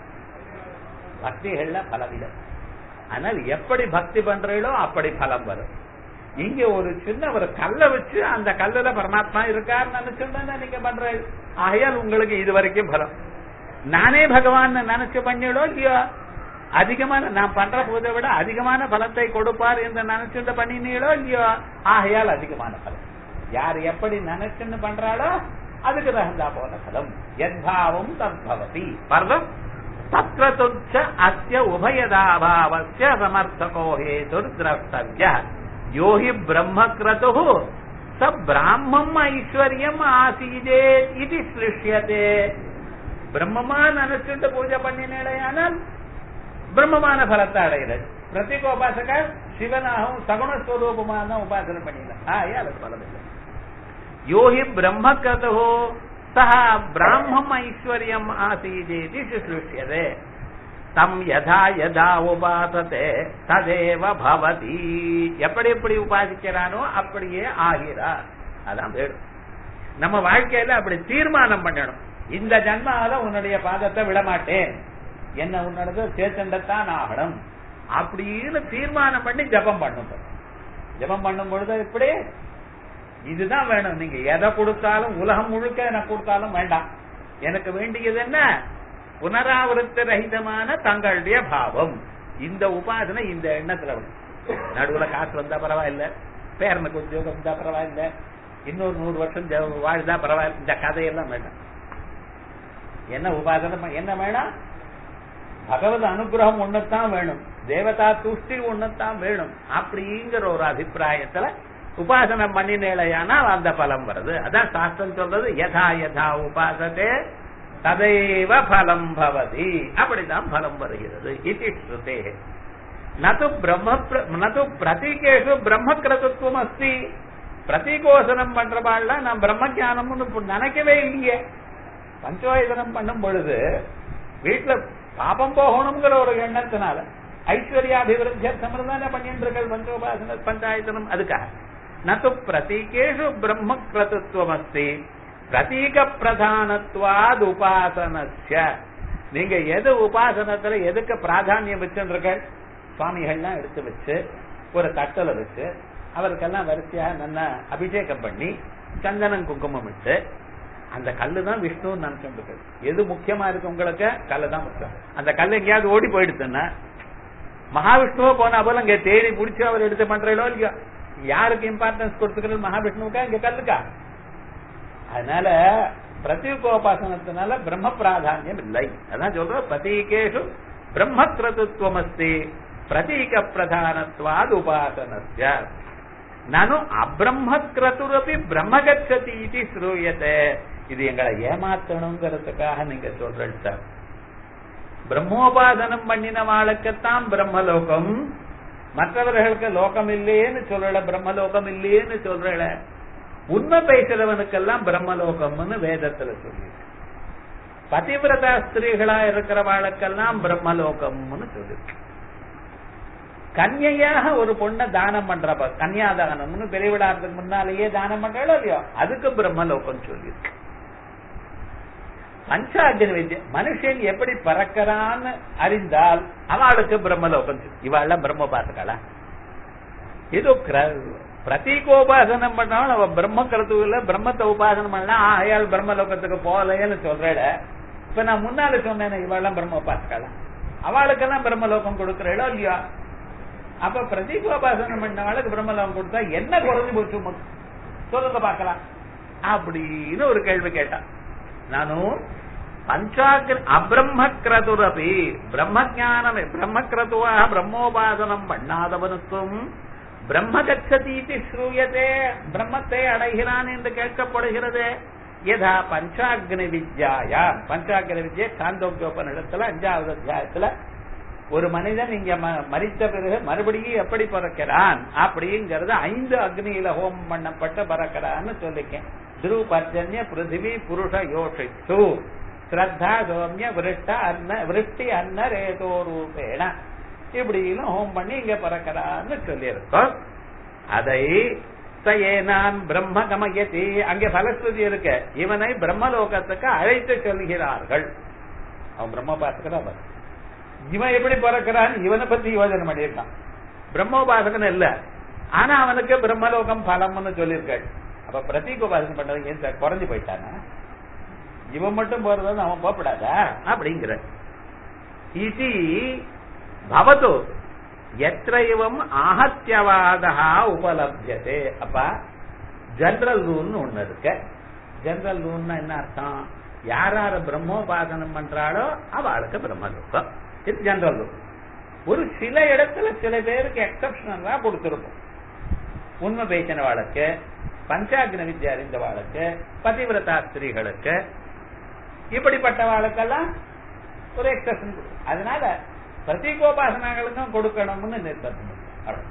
பக்திகள்ல பலவிதம் ஆனால் எப்படி பக்தி பண்றீங்களோ அப்படி பலம் வரும் இங்க ஒரு சின்ன ஒரு கல்லை வச்சு அந்த கல்லுல பரமாத்மா இருக்கார் நினைச்சுன்னா நீங்க பண்றீங்க ஆகையால் உங்களுக்கு இது வரைக்கும் பலம் நானே பகவான் நினைச்சு பண்ணிடோ இல்லையோ அதிகமான நான் பண்ற போதை விட அதிகமான பலத்தை கொடுப்பார் என்று நினைச்சுட்டு பண்ணினீங்களோ இல்லையோ ஆகையால் அதிகமான பலம் யார் எப்படி நினைச்சுன்னு பண்றாளோ அதுக்கு தகுந்தா போல பலம் எத்பாவம் தத்பவதி பர்வம் தத்ர துச்ச அஸ்ய உபயதாபாவஸ்ய சமர்த்தகோ ஹேதுர் திரஷ்டவ்ய யோஹி பிரம்மக்ரது ச பிராமம் ஐஸ்வர்யம் ஆசீதே இது சிருஷ்யதே பிரம்மமா நினைச்சுட்டு பூஜை பண்ணினேடையானால் பிரம்மமான பலத்தை அடைகிறது பிரத்யேகோபாசக சிவனாகவும் சகுணஸ்வரூபமான உபாசனை பண்ணிடல ஆயா அதுக்கு பலம் இல்லை யோஹி பிரம்மகதோ சஹ பிராமம் ஐஸ்வர்யம் ஆசீதேதி சுஷ்யதே தம் யதா யதா உபாசத்தே ததேவ பவதி எப்படி எப்படி உபாசிக்கிறானோ அப்படியே ஆகிறார் அதான் வேணும் நம்ம வாழ்க்கையில அப்படி தீர்மானம் பண்ணணும் இந்த ஜன்மால உன்னுடைய பாதத்தை விடமாட்டேன் என்ன உன்னோட சேர்த்தண்டத்தான் ஆகணும் அப்படின்னு தீர்மானம் பண்ணி ஜபம் பண்ணும் ஜபம் பண்ணும் பொழுது எப்படி இதுதான் வேணும் நீங்க எதை கொடுத்தாலும் உலகம் முழுக்க எனக்கு கொடுத்தாலும் வேண்டாம் எனக்கு வேண்டியது என்ன புனராவருத்த ரகிதமான தங்களுடைய பாவம் இந்த உபாசனை இந்த எண்ணத்துல வரும் நடுவுல காசு வந்தா பரவாயில்ல பேரனுக்கு உத்தியோகம் வந்தா பரவாயில்ல இன்னொரு நூறு வருஷம் ஜ- வாழ்ந்தா பரவாயில்ல இந்த கதையெல்லாம் வேண்டாம் என்ன உபாசனை ப- என்ன வேணும் பகவத் அனுகிரகம் ஒண்ணுத்தான் வேணும் தேவதா துஷ்டி ஒண்ணுத்தான் வேணும் அப்படிங்கிற ஒரு அபிப்பிராயத்துல உபாசனம் பண்ணினேலையானால் அந்த பலம் வருது அதான் சாஸ்திரம் சொல்றது யதா யதா உபாசத்தே ததைவ பலம் பவதி அப்படிதான் பலம் வருகிறது இது ஸ்ருதே நது பிரம்ம பிர- நது பிரதீகேஷு பிரம்ம கிரதுத்துவம் அஸ்தி பிரதீகோசனம் பண்றவாள்ல நான் பிரம்ம ஞானம்னு இப்ப நினைக்கவே இல்லையே பஞ்சவாயுதனம் பண்ணும் பொழுது வீட்டுல பாபம் போகணுங்கிற ஒரு எண்ணத்தினால ஐஸ்வர்யாபிவிருத்தியர்த்தம் தானே பண்ணிட்டு இருக்கல் பஞ்சோபாசன பஞ்சாயத்தனம் அதுக்காக நது பிரதீகேஷு பிரம்ம கிரதுத்துவம் அஸ்தி பிரதீக பிரதானத்வாது உபாசனஸ்ய நீங்க எது உபாசனத்துல எதுக்கு பிராதானியம் வச்சுருக்கள் சுவாமிகள்லாம் எடுத்து வச்சு ஒரு தட்டல வச்சு அவருக்கெல்லாம் வரிசையாக நல்லா அபிஷேகம் பண்ணி சந்தனம் குங்குமம் இட்டு அந்த கல்லு தான் விஷ்ணுன்னு நினைச்சுட்டு எது முக்கியமா இருக்கு உங்களுக்கு கல்லு தான் முக்கியம் அந்த கல்லு எங்கேயாவது ஓடி போயிடுச்சுன்னா மகாவிஷ்ணுவோ போனா போல இங்க தேடி பிடிச்சி அவர் எடுத்து பண்றீங்களோ இல்லையோ யாருக்கு இம்பார்ட்டன்ஸ் கொடுத்துக்கிறது மகாவிஷ்ணுவுக்கா இங்க கல்லுக்கா அதனால பிரத்யுகோபாசனத்தினால பிரம்ம பிராதானியம் இல்லை அதான் சொல்றோம் பிரதீகேஷு பிரம்ம கிரதுத்வம் அஸ்தி பிரதீக பிரதானத்வாது உபாசனஸ்ய நானு அப்ரம்ம கிரதுரப்பி பிரம்ம கச்சதி இது ஸ்ரூயத்தை இது எங்களை ஏமாத்தணுங்கிறதுக்காக நீங்க சொல்றேன் சார் பிரம்மோபாசனம் பண்ணின வாளுக்குத்தான் பிரம்மலோகம் மற்றவர்களுக்கு லோகம் இல்லையேன்னு சொல்லல பிரம்மலோகம் இல்லையேன்னு சொல்றல உண்மை பேசுறவனுக்கெல்லாம் பிரம்மலோகம்னு வேதத்துல சொல்லி பதிவிரதா ஸ்திரீகளா இருக்கிறவாளுக்கெல்லாம் பிரம்மலோகம்னு சொல்லிருக்கு கன்யையாக ஒரு பொண்ணை தானம் பண்றப்ப கன்யாதானம்னு பெரியவிடாறதுக்கு முன்னாலேயே தானம் பண்றாளோ இல்லையோ அதுக்கு பிரம்மலோகம் சொல்லியிருக்கு பஞ்சாக்னி வித்யா மனுஷன் எப்படி பறக்கிறான்னு அறிந்தால் அவளுக்கு பிரம்மலோகம் இவாள்லாம் பிரம்ம பார்த்துக்காளா இது பிரதீகோபாசனம் பண்ணாலும் அவ பிரம்ம கருத்துவில்ல பிரம்மத்தை உபாசனம் பண்ணா ஆயால் பிரம்மலோகத்துக்கு போகலைன்னு சொல்றேட இப்ப நான் முன்னால சொன்னேன் இவாள்லாம் பிரம்ம பார்த்துக்காளா அவளுக்கெல்லாம் பிரம்மலோகம் கொடுக்கறோ இல்லையா அப்ப பிரதீகோபாசனம் பண்ணவளுக்கு பிரம்மலோகம் கொடுத்தா என்ன குறைஞ்சு போச்சு சொல்லுங்க பார்க்கலாம் அப்படின்னு ஒரு கேள்வி கேட்டான் நானும் பஞ்சாக்ர அப்ரம்மக்ரதுரபி பிரம்மஜானம் பிரம்மக்ரதுவாக பிரம்மோபாசனம் பண்ணாதவனுக்கும் பிரம்ம கச்சதீதி ஸ்ரூயதே பிரம்மத்தை அடைகிறான் என்று கேட்கப்படுகிறது யதா பஞ்சாக்னி வித்யாயா பஞ்சாக்னி வித்யா சாந்தோக்கியோபனிடத்துல அஞ்சாவது அத்தியாயத்துல ஒரு மனிதன் இங்க மறித்த பிறகு மறுபடியும் எப்படி பிறக்கிறான் அப்படிங்கறது ஐந்து அக்னியில ஹோமம் பண்ணப்பட்டு பிறக்கிறான்னு சொல்லிக்கேன் துரு பர்ஜன்ய பிருத்திவி புருஷ யோஷித்து ஸ்ரத்தா சோமிய விருஷ்ட அன்ன விருஷ்டி அன்ன ரேதோ ரூபேண இப்படியும் ஹோம் பண்ணி இங்க பிறக்கிறான்னு சொல்லியிருக்கோம் அதை சயேனான் பிரம்ம கமயதி அங்க பலஸ்ருதி இருக்க இவனை பிரம்மலோகத்துக்கு அழைத்து சொல்கிறார்கள் அவன் பிரம்ம பார்த்துக்கிறான் இவன் எப்படி பிறக்கிறான் இவனை பத்தி யோஜனை பண்ணியிருக்கான் பிரம்மோபாசகன் இல்ல ஆனா அவனுக்கு பிரம்மலோகம் பலம்னு சொல்லியிருக்காள் அப்ப பிரதீகோபாசனம் பண்றது ஏன் சார் குறைஞ்சு போயிட்டானா இவன் மட்டும் போறது அவன் போகப்படாதா அப்படிங்கிற இது பவத்து எத்தைவம் ஆகத்தியவாதா உபலபியதே அப்ப ஜெனரல் ரூல்னு ஒண்ணு இருக்கு ஜெனரல் ரூல்னா என்ன அர்த்தம் யார் யார பிரம்மோபாசனம் பண்றாளோ அவளுக்கு பிரம்மலோகம் இது ஜெனரல் ரூல் ஒரு சில இடத்துல சில பேருக்கு எக்ஸப்ஷனலா கொடுத்திருக்கும் உண்மை பேசின வாழ்க்கை பஞ்சாக்ன வித்யா அறிந்த வாழ்க்கை பதிவிரதா ஸ்திரீகளுக்கு இப்படிப்பட்ட வாழ்க்கெல்லாம் ஒரு எக்ஸப்ஷன் அதனால பிரதீகோபாசனங்களுக்கும் கொடுக்கணும்னு நிர்பந்தம்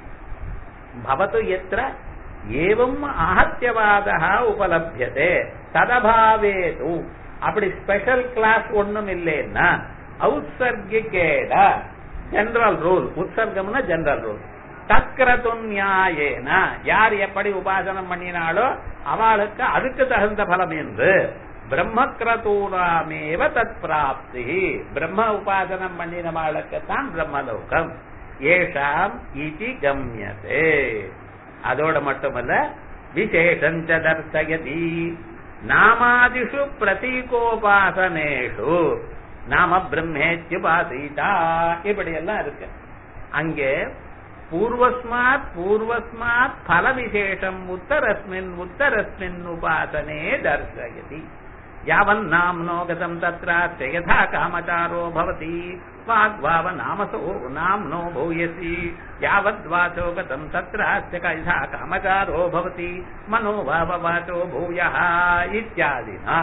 பவத்து எத்திர ஏவம் ஆகத்தியவாதா உபலபியதே ததபாவேது அப்படி ஸ்பெஷல் கிளாஸ் ஒண்ணும் இல்லைன்னா ஔத்சர்கிகேட ஜெனரல் ரூல் உற்சர்க்கம்னா ஜெனரல் ரூல் தக்ரது நியாயேன யார் எப்படி உபாசனம் பண்ணினாலோ அவளுக்கு அதுக்கு தகுந்த பலம் என்று பிரம்மக்ரதூராமேவ தத் பிராப்தி பிரம்ம உபாசனம் பண்ணினவாளுக்கு தான் பிரம்மலோகம் ஏஷாம் இதி கம்யதே அதோட மட்டுமல்ல விசேஷஞ்ச தர்சயதி நாமாதிஷு பிரதீகோபாசனேஷு நாம பிரம்மேத்யுபாசீதா இப்படி எல்லாம் இருக்கு அங்கே பூர்வஸ்மாத் பூர்வஸ்மாத் பல விசேஷம் உத்தரஸ்மின் உத்தரஸ்மின் உபாசனே தர்சயதி யாவன் நாம்னோ கதம் தத்ராஸ்ய யதா காமச்சாரோ பவதி வாக்வாவ நாமசோ நாம்னோ பூயசி யாவத் வாச்சோ கதம் தத்ராஸ்ய யதா காமச்சாரோ பவதி மனோபாவ வாச்சோ பூயः இத்தியாதினா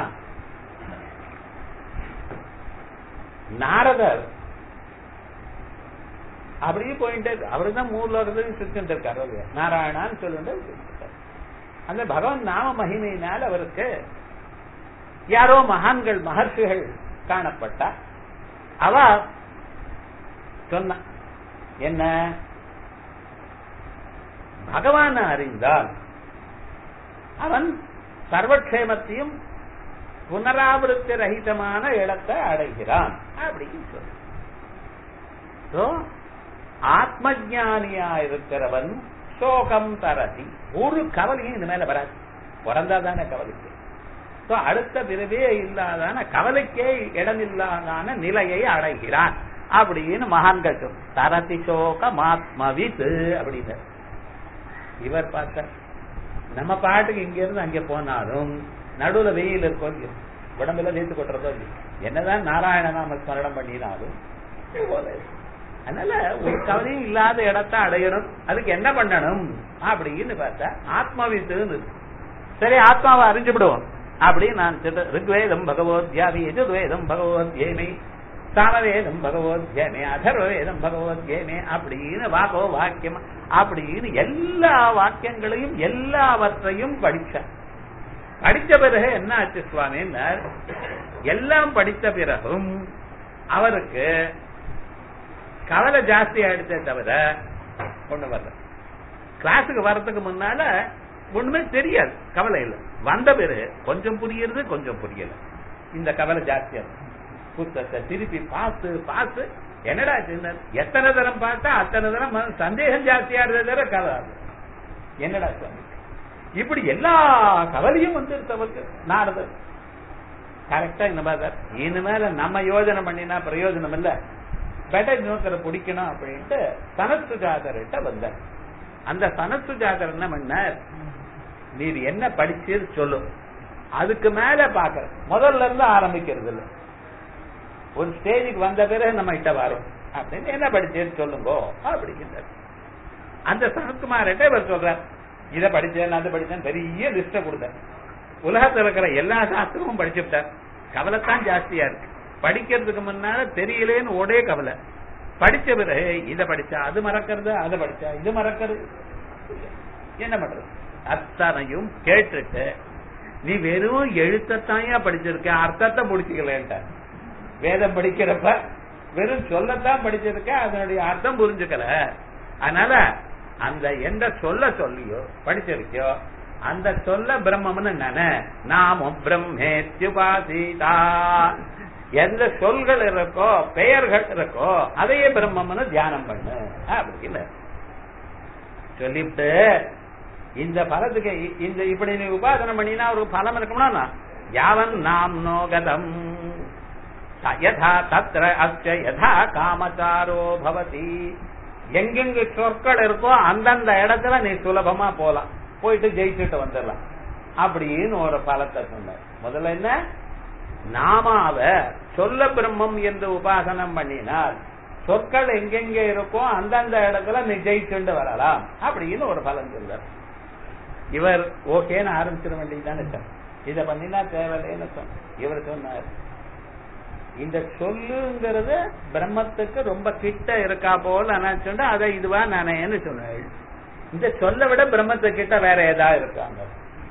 நாரதர் அப்படியே போயிட்டு அவரு தான் மூணு லோகத்தையும் சுத்திட்டு இருக்காரு இல்லையா நாராயணான்னு சொல்லிட்டு அந்த பகவான் நாம மகிமையினால் அவருக்கு யாரோ மகான்கள் மகர்ஷிகள் காணப்பட்டா அவ சொன்ன என்ன பகவான அறிந்தால் அவன் சர்வக்ஷேமத்தையும் புனராவிருத்தி ரகிதமான இடத்தை அடைகிறான் அப்படின்னு சொல்ல ஆத்மஜானியா இருக்கிறவன் சோகம் தரதி ஒரு கவலையும் இந்த மேல வராது பிறந்தாதானே கவலைக்கு அடுத்த பிறவே இல்லாதான கவலைக்கே இடமில்லாதான நிலையை அடைகிறான் அப்படின்னு மகான்கள் தரதி சோகம் ஆத்மவித் அப்படின்னு இவர் பார்த்தார் நம்ம பாட்டுக்கு இங்க இருந்து அங்க போனாலும் நடுவுல வெயில் இருக்கும் இங்க. உடம்புல நீத்து கொட்டுறதோ இல்லையோ. என்னதான் நாராயண நாம ஸ்மரணம் பண்ணினாலும் இது போல இருக்கு. அதனால ஒரு கவலையும் இல்லாத இடத்தை அடையணும் அதுக்கு என்ன பண்ணணும் அப்படின்னு பார்த்தா ஆத்மாவித்துன்னு இருக்கு. சரி ஆத்மாவை அறிஞ்சு விடுவோம் அப்படி நான் சொல்ற ரிக்வேதம் பகவத்யாமி எஜுர்வேதம் பகவத்யேமி சாமவேதம் பகவத்யேமே அதர்வேதம் பகவத்யேமே அப்படின்னு வாக்கோ வாக்கியம் அப்படின்னு எல்லா வாக்கியங்களையும் எல்லாவற்றையும் படிச்சார் படிச்ச பிறகு என்ன ஆச்சு சுவாமின்னார் எல்லாம் படித்த பிறகும் அவருக்கு கவலை ஜாஸ்தி ஆயிடுச்சே தவிர ஒண்ணு வரல கிளாஸுக்கு வர்றதுக்கு முன்னால ஒண்ணுமே தெரியாது கவலை இல்லை வந்த பிறகு கொஞ்சம் புரியுறது கொஞ்சம் புரியல இந்த கவலை ஜாஸ்தியா இருக்கு. புத்தகத்தை திருப்பி பார்த்து பார்த்து என்னடா சின்ன எத்தனை தரம் பார்த்தா அத்தனை தரம் மன- சந்தேகம் ஜாஸ்தியா இருந்தது தவிர கவலை ஆகல. என்னடா சுவாமி இப்படி எல்லா கவலையும் வந்து அவருக்கு நாரதர் கரெக்டா இந்த மாதிரி இனிமேல நம்ம யோஜனை பண்ணினா பிரயோஜனம் இல்ல பெட்டர் நோக்கரை பிடிக்கணும் அப்படின்ட்டு சனசுஜாதர்கிட்ட வந்தார் அந்த சனசுஜாதர் என்ன பண்ணார் நீர் என்ன படிச்சு சொல்லு அதுக்கு மேல பாக்குற முதல்ல இருந்து ஆரம்பிக்கிறது இல்ல ஒரு ஸ்டேஜுக்கு வந்த பிறகு நம்ம கிட்ட வரும் அப்படின்னு என்ன படிச்சேன்னு சொல்லுங்க அப்படிங்கிறார் அந்த சனத்குமார்கிட்ட இவர் சொல்றார் இதை படிச்சேன் அது படிச்சேன் பெரிய லிஸ்ட கொடுத்தார் உலகத்துல இருக்கிற எல்லா சாஸ்திரமும் படிச்சுட்டார் கவலைத்தான் ஜாஸ்தியா இருக்கு படிக்கிறதுக்கு முன்னால தெரியலேன்னு ஒரே கவலை படிச்ச பிறகு இதை படிச்சா அது மறக்கிறது அதை படிச்சா இது மறக்கிறது என்ன பண்றது அத்தனையும் கேட்டுட்டு நீ வெறும் எழுத்தத்தாயா படிச்சிருக்க அர்த்தத்தை முடிச்சுக்கலன்ட்ட வேதம் படிக்கிறப்ப வெறும் சொல்லத்தான் படிச்சிருக்க அதனுடைய அர்த்தம் புரிஞ்சுக்கல அதனால அந்த எந்த சொல்ல சொல்லியோ படிச்சிருக்கியோ அந்த சொல்ல பிரம்மம்னு நான நாமும் பிரம்மேத்யுபாசிதா எந்த சொல்கள் இருக்கோ பெயர்கள் இருக்கோ அதையே பிரம்மம்னு தியானம் பண்ணு அப்படின்னு சொல்லிவிட்டு இந்த பலத்துக்கு இ- இந்த இப்படி நீ உபாசனம் பண்ணினா ஒரு பலம் இருக்கும்னா யாவன் நாம் நோகதம் யதா தத்ர அஸ்ய யதா காமச்சாரோ பவதி எங்கெங்க சொற்கள் இருக்கோ அந்தந்த இடத்துல நீ சுலபமா போலாம் போயிட்டு ஜெயிச்சுட்டு வந்துடலாம் அப்படின்னு ஒரு பலத்தை சொன்னார் முதல்ல என்ன நாமாவ சொல்ல பிரம்மம் என்று உபாசனம் பண்ணினால் சொற்கள் எங்கெங்க இருக்கோ அந்தந்த இடத்துல நீ ஜெயிச்சுண்டு வரலாம் அப்படின்னு ஒரு பலன் சொல்றார் இவர் ஓகேன்னு ஆரம்பிச்சிட வேண்டியதுதானே சார் இத பண்ணினா தேவையில்லைன்னு சொன்ன இவர் சொன்னார் இந்த சொல்லுங்கிறது பிரம்மத்துக்கு ரொம்ப கிட்ட இருக்கா போல நான் சொன்னா அதை இதுவா நானேன்னு சொன்னேன் இந்த சொல்ல விட பிரம்மத்து கிட்ட வேற ஏதாவது இருக்காங்க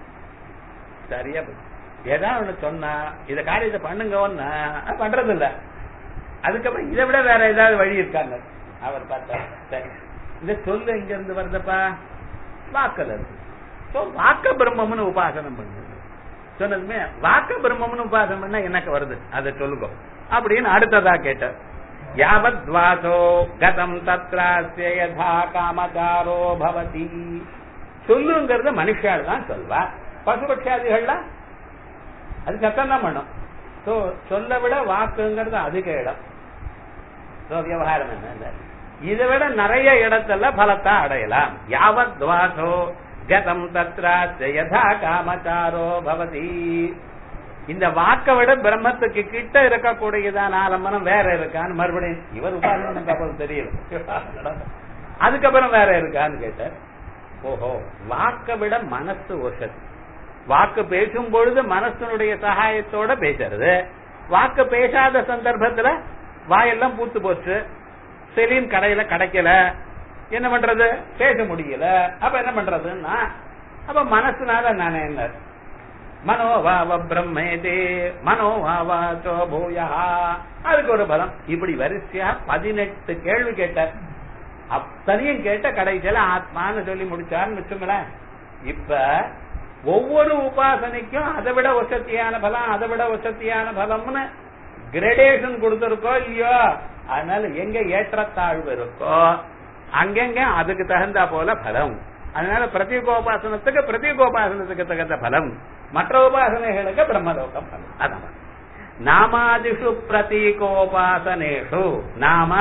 சரியா போச்சு. ஏதாவது ஒண்ணு சொன்னா இத காரியத்தை பண்ணுங்கன்னா அது பண்றது இல்ல அதுக்கப்புறம் இதை விட வேற ஏதாவது வழி இருக்காங்க அவர் பார்த்தார் சரி இந்த சொல்லு எங்க இருந்து வருதுப்பா வாக்கல இருக்கு So, வாக்க பிரம்மம்னு உபாசனம் பண்ணுது சொன்னதுமே வாக்க பிரம்மம்னு உபாசனம் பண்ணா எனக்கு வருது அதை சொல்லுங்க அப்படின்னு அடுத்ததா கேட்டார் யாவத் வாசோ கதம் தத்ராஸ்ய யதா காமச்சாரோ பவதி சொல்லுங்கிறது மனுஷால் தான் சொல்வா பசுபட்சாதிகள்லாம் அது சத்தம் தான் பண்ணும் சோ சொல்ல விட வாக்குங்கிறது அதிக இடம் சோ விவகாரம் என்ன இதை விட நிறைய இடத்துல பலத்தை அடையலாம் யாவத் வாசோ கதம் தத்ராஸ்ய யதா காமச்சாரோ பவதி இந்த வாக்க விட பிரம்மத்துக்கு கிட்ட இருக்கக்கூடியதான ஆலம்பனம் வேற இருக்கான்னு மறுபடியும் இவர் உபாசனம் அப்புறம் தெரியல அதுக்கப்புறம் வேற இருக்கான்னு கேட்டார் ஓஹோ வாக்க விட மனசு ஒசது வாக்கு பேசும் பொழுது மனசனுடைய சகாயத்தோட பேசுறது வாக்கு பேசாத சந்தர்ப்பத்துல வாயெல்லாம் பூத்து போச்சு செலின் கடையில கிடைக்கல என்ன பண்றது பேச முடியல அப்ப என்ன பண்றதுன்னா அப்ப மனசுனால நானே என்ன மனோவாவ பிரம்மேதே மனோவாவாச்சோ பூயா அதுக்கு ஒரு பலம் இப்படி வரிசையா பதினெட்டு கேள்வி கேட்டார் அத்தனையும் கேட்ட கடைசியில ஆத்மான்னு சொல்லி முடிச்சாருன்னு வச்சுங்களேன் இப்ப ஒவ்வொரு உபாசனைக்கும் அதை விட வசதியான பலம் அதை விட வசதியான பலம்னு கிரடேஷன் கொடுத்திருக்கோ இல்லையோ அதனால எங்க ஏற்றத்தாழ்வு இருக்கோ அங்கங்க அதுக்கு தகுந்தா போல பலம் அதனால பிரத்யேகோபாசனத்துக்கு பிரத்யேகோபாசனத்துக்கு தகுந்த பலம் மற்ற உபாசனைகளுக்கு பிரம்மலோகம் பலம் அதான் நாமாதிஷு பிரதீகோபாசனேஷு நாம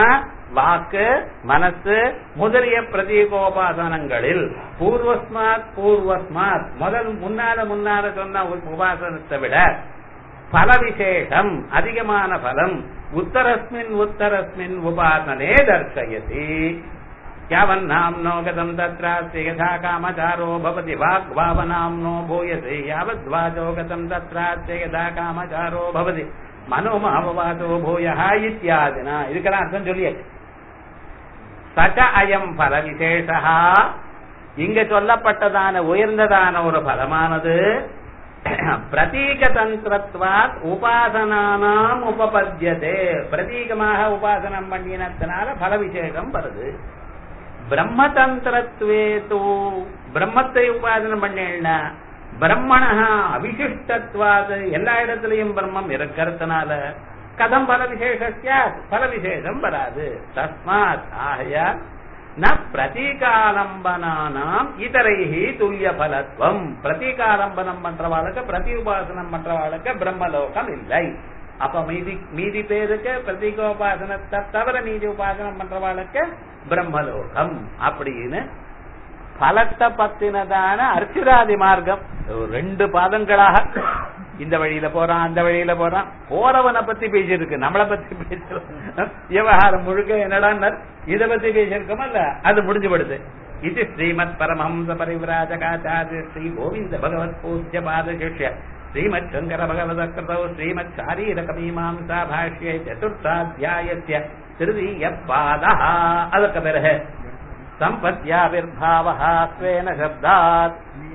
வாக்கு மனசு முதலிய பிரதீகோபாசனங்களில் பூர்வஸ்மாத் பூர்வஸ்மாத் முதல் முன்னால முன்னால சொன்ன உபாசனத்தை விட பல விசேஷம் அதிகமான பலம் உத்தரஸ்மின் உத்தரஸ்மின் உபாசனே தர்சயதி यावन्नाम्नो गतम् तत्रास्ति यथा कामचारो भवति वाग्भावनाम्नो भूयसे यावद्वाचो गतम् तत्रास्ति यथा कामचारो भवति மனோமாவவாதோ பூயா இத்தியாதினா இதுக்கெல்லாம் அர்த்தம் சொல்லியாச்சு சச்ச அயம் பல விசேஷா இங்க சொல்லப்பட்டதான உயர்ந்ததான ஒரு பலமானது பிரதீக தந்திரத்வாத் உபாசனானாம் உபபத்தியதே பிரதீகமாக உபாசனம் பண்ணினத்தினால பல விசேஷம் வருது பிரம்மதந்திரத்வே தூ பிரம்மத்தை உபாசனம் பண்ணேன்னா பிரம்மணா அவிசிஷ்டத்வாது எல்லா இடத்துலயும் பிரம்மம் இருக்கிறதுனால கதம் பல விசேஷஸ்யா பல விசேஷம் வராது தஸ்மாத் ஆகையால் ந பிரதீகாலம்பனானாம் இதரைஹி துல்லிய பலத்துவம் பிரதீகாலம்பனம் பண்றவாளுக்கு பிரதி உபாசனம் பண்றவாளுக்கு பிரம்மலோகம் இல்லை அப்ப மீதி மீதி பேருக்கு பிரதீகோபாசனத்தை தவிர மீதி உபாசனம் பண்றவாளுக்கு பிரம்மலோகம் அப்படின்னு பலத்தை பத்தினதான அர்ச்சுராதி மார்க்கம் ரெண்டு பாதங்களாக இந்த வழியில போறான் அந்த வழியில போறான் போறவனை பத்தி பேசியிருக்கு நம்மளை பத்தி பேசலாம் விவகாரம் முழுக்க என்னடா இத பத்தி பேசியிருக்கோமா இல்ல அது முடிஞ்சு படுது இது ஸ்ரீமத் பரமஹம்ச பரிவிராஜகாச்சாரிய ஸ்ரீ கோவிந்த பகவத் பூஜ்ய பாத சிஷ்ய ஸ்ரீமத் சங்கர பகவத கிருதௌ ஸ்ரீமத் சாரீரக மீமாம்சா பாஷ்ய சதுர்த்தாத்தியாயஸ்ய திருதீய பாதா அதுக்கு பிறகு सम्पत्याविर्भावः स्वेन शब्दात्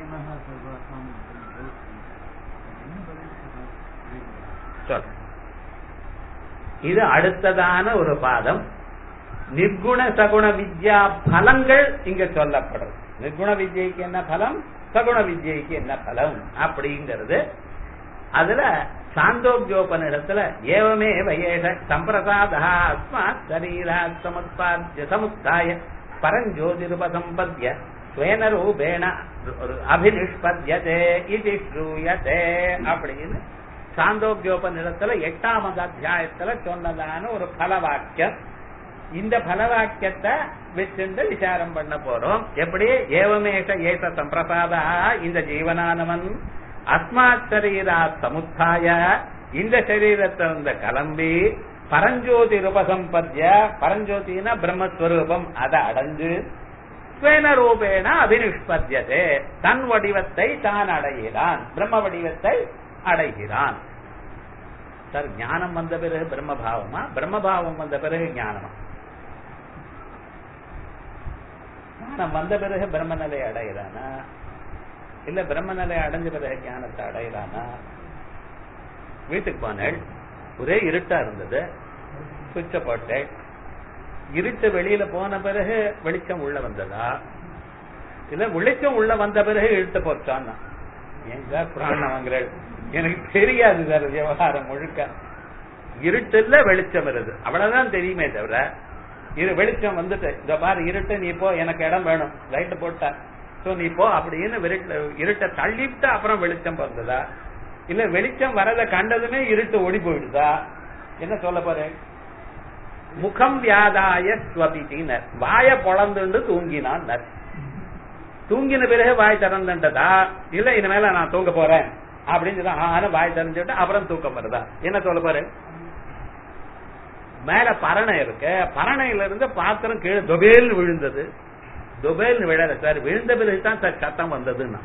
சொல் இது அடுத்ததான ஒரு பாதம் நிர்குண சகுண வித்யா பலங்கள் இங்க சொல்லப்படுறது நிர்குண வித்யைக்கு என்ன பலம் சகுண வித்யைக்கு என்ன பலம் அப்படிங்கிறது அதுல சாந்தோக்கியோபனிடத்துல ஏவமே வயேஷ சம்பிரசாதா அஸ்மாத் சரீராத் சமுத்பாத்திய சமுத்தாய பரஞ்சோதிருபசம்பத்ய ஸ்வேன ரூபேண அபினிஷ்பத்யதே இது ஸ்ரூயதே அப்படின்னு சாந்தோக்கியோபனிடத்துல எட்டாமது அத்தியாயத்துல சொன்னதான ஒரு பல வாக்கியம் இந்த பல வாக்கியத்தை வச்சிருந்து விசாரம் பண்ண போறோம் எப்படி ஏவமேஷ ஏச சம்பிரசாதா இந்த ஜீவனானவன் அஸ்மாத் சரீரா சமுத்தாய இந்த சரீரத்திலிருந்து கிளம்பி பரஞ்சோதி ரூபசம்பத்திய பரஞ்சோதினா பிரம்மஸ்வரூபம் அதை அடைஞ்சு ஸ்வேன ரூபேன அபினிஷ்பத்தியதே தன் வடிவத்தை தான் அடைகிறான் பிரம்ம வடிவத்தை அடைகிறான் சார் ஞானம் வந்த பிறகு பிரம்மபாவமா பிரம்மபாவம் வந்த பிறகு ஞானமா ஞானம் வந்த பிறகு பிரம்மநிலை அடைகிறானா இல்ல பிரம்மநிலை அடைஞ்ச பிறகு ஞானத்தை அடைகிறானா வீட்டுக்கு போனேள் ஒரே இருட்டா இருந்தது சுவிட்ச போட்டேன் இருட்டு வெளியில போன பிறகு வெளிச்சம் உள்ள வந்ததா இல்ல வெளிச்சம் உள்ள வந்த பிறகு இருட்டு போச்சான்னா ஏன் சார் பிராணம் வாங்குறேன் எனக்கு தெரியாது சார் விவகாரம் முழுக்க இருட்டுல வெளிச்சம் வருது அவ்வளவுதான் தெரியுமே தவிர இரு வெளிச்சம் வந்துட்டு இந்த பாரு இருட்டு நீ போ எனக்கு இடம் வேணும் லைட் போட்டா சோ நீ போ அப்படின்னு இருட்டை தள்ளிவிட்டு அப்புறம் வெளிச்சம் வந்ததா இல்ல வெளிச்சம் வரத கண்டதுமே இருட்டு ஓடி போயிடுதா என்ன சொல்ல போறேன் முகம் வியாதாய ஸ்வபித்தினர் வாய பொழந்துண்டு தூங்கினான் தூங்கின பிறகு வாய் திறந்துட்டதா இல்ல இனிமேல நான் தூங்க போறேன் அப்படின்னு சொல்லி ஆனா வாய் திறந்துட்டு அப்புறம் தூக்கம் வருதா என்ன சொல்ல போறேன் மேல பரணை இருக்கு பரணையில இருந்து பாத்திரம் கீழே தொபேல்னு விழுந்தது தொபேல்னு விழல சார் விழுந்த பிறகு தான் சார் சத்தம் வந்ததுன்னா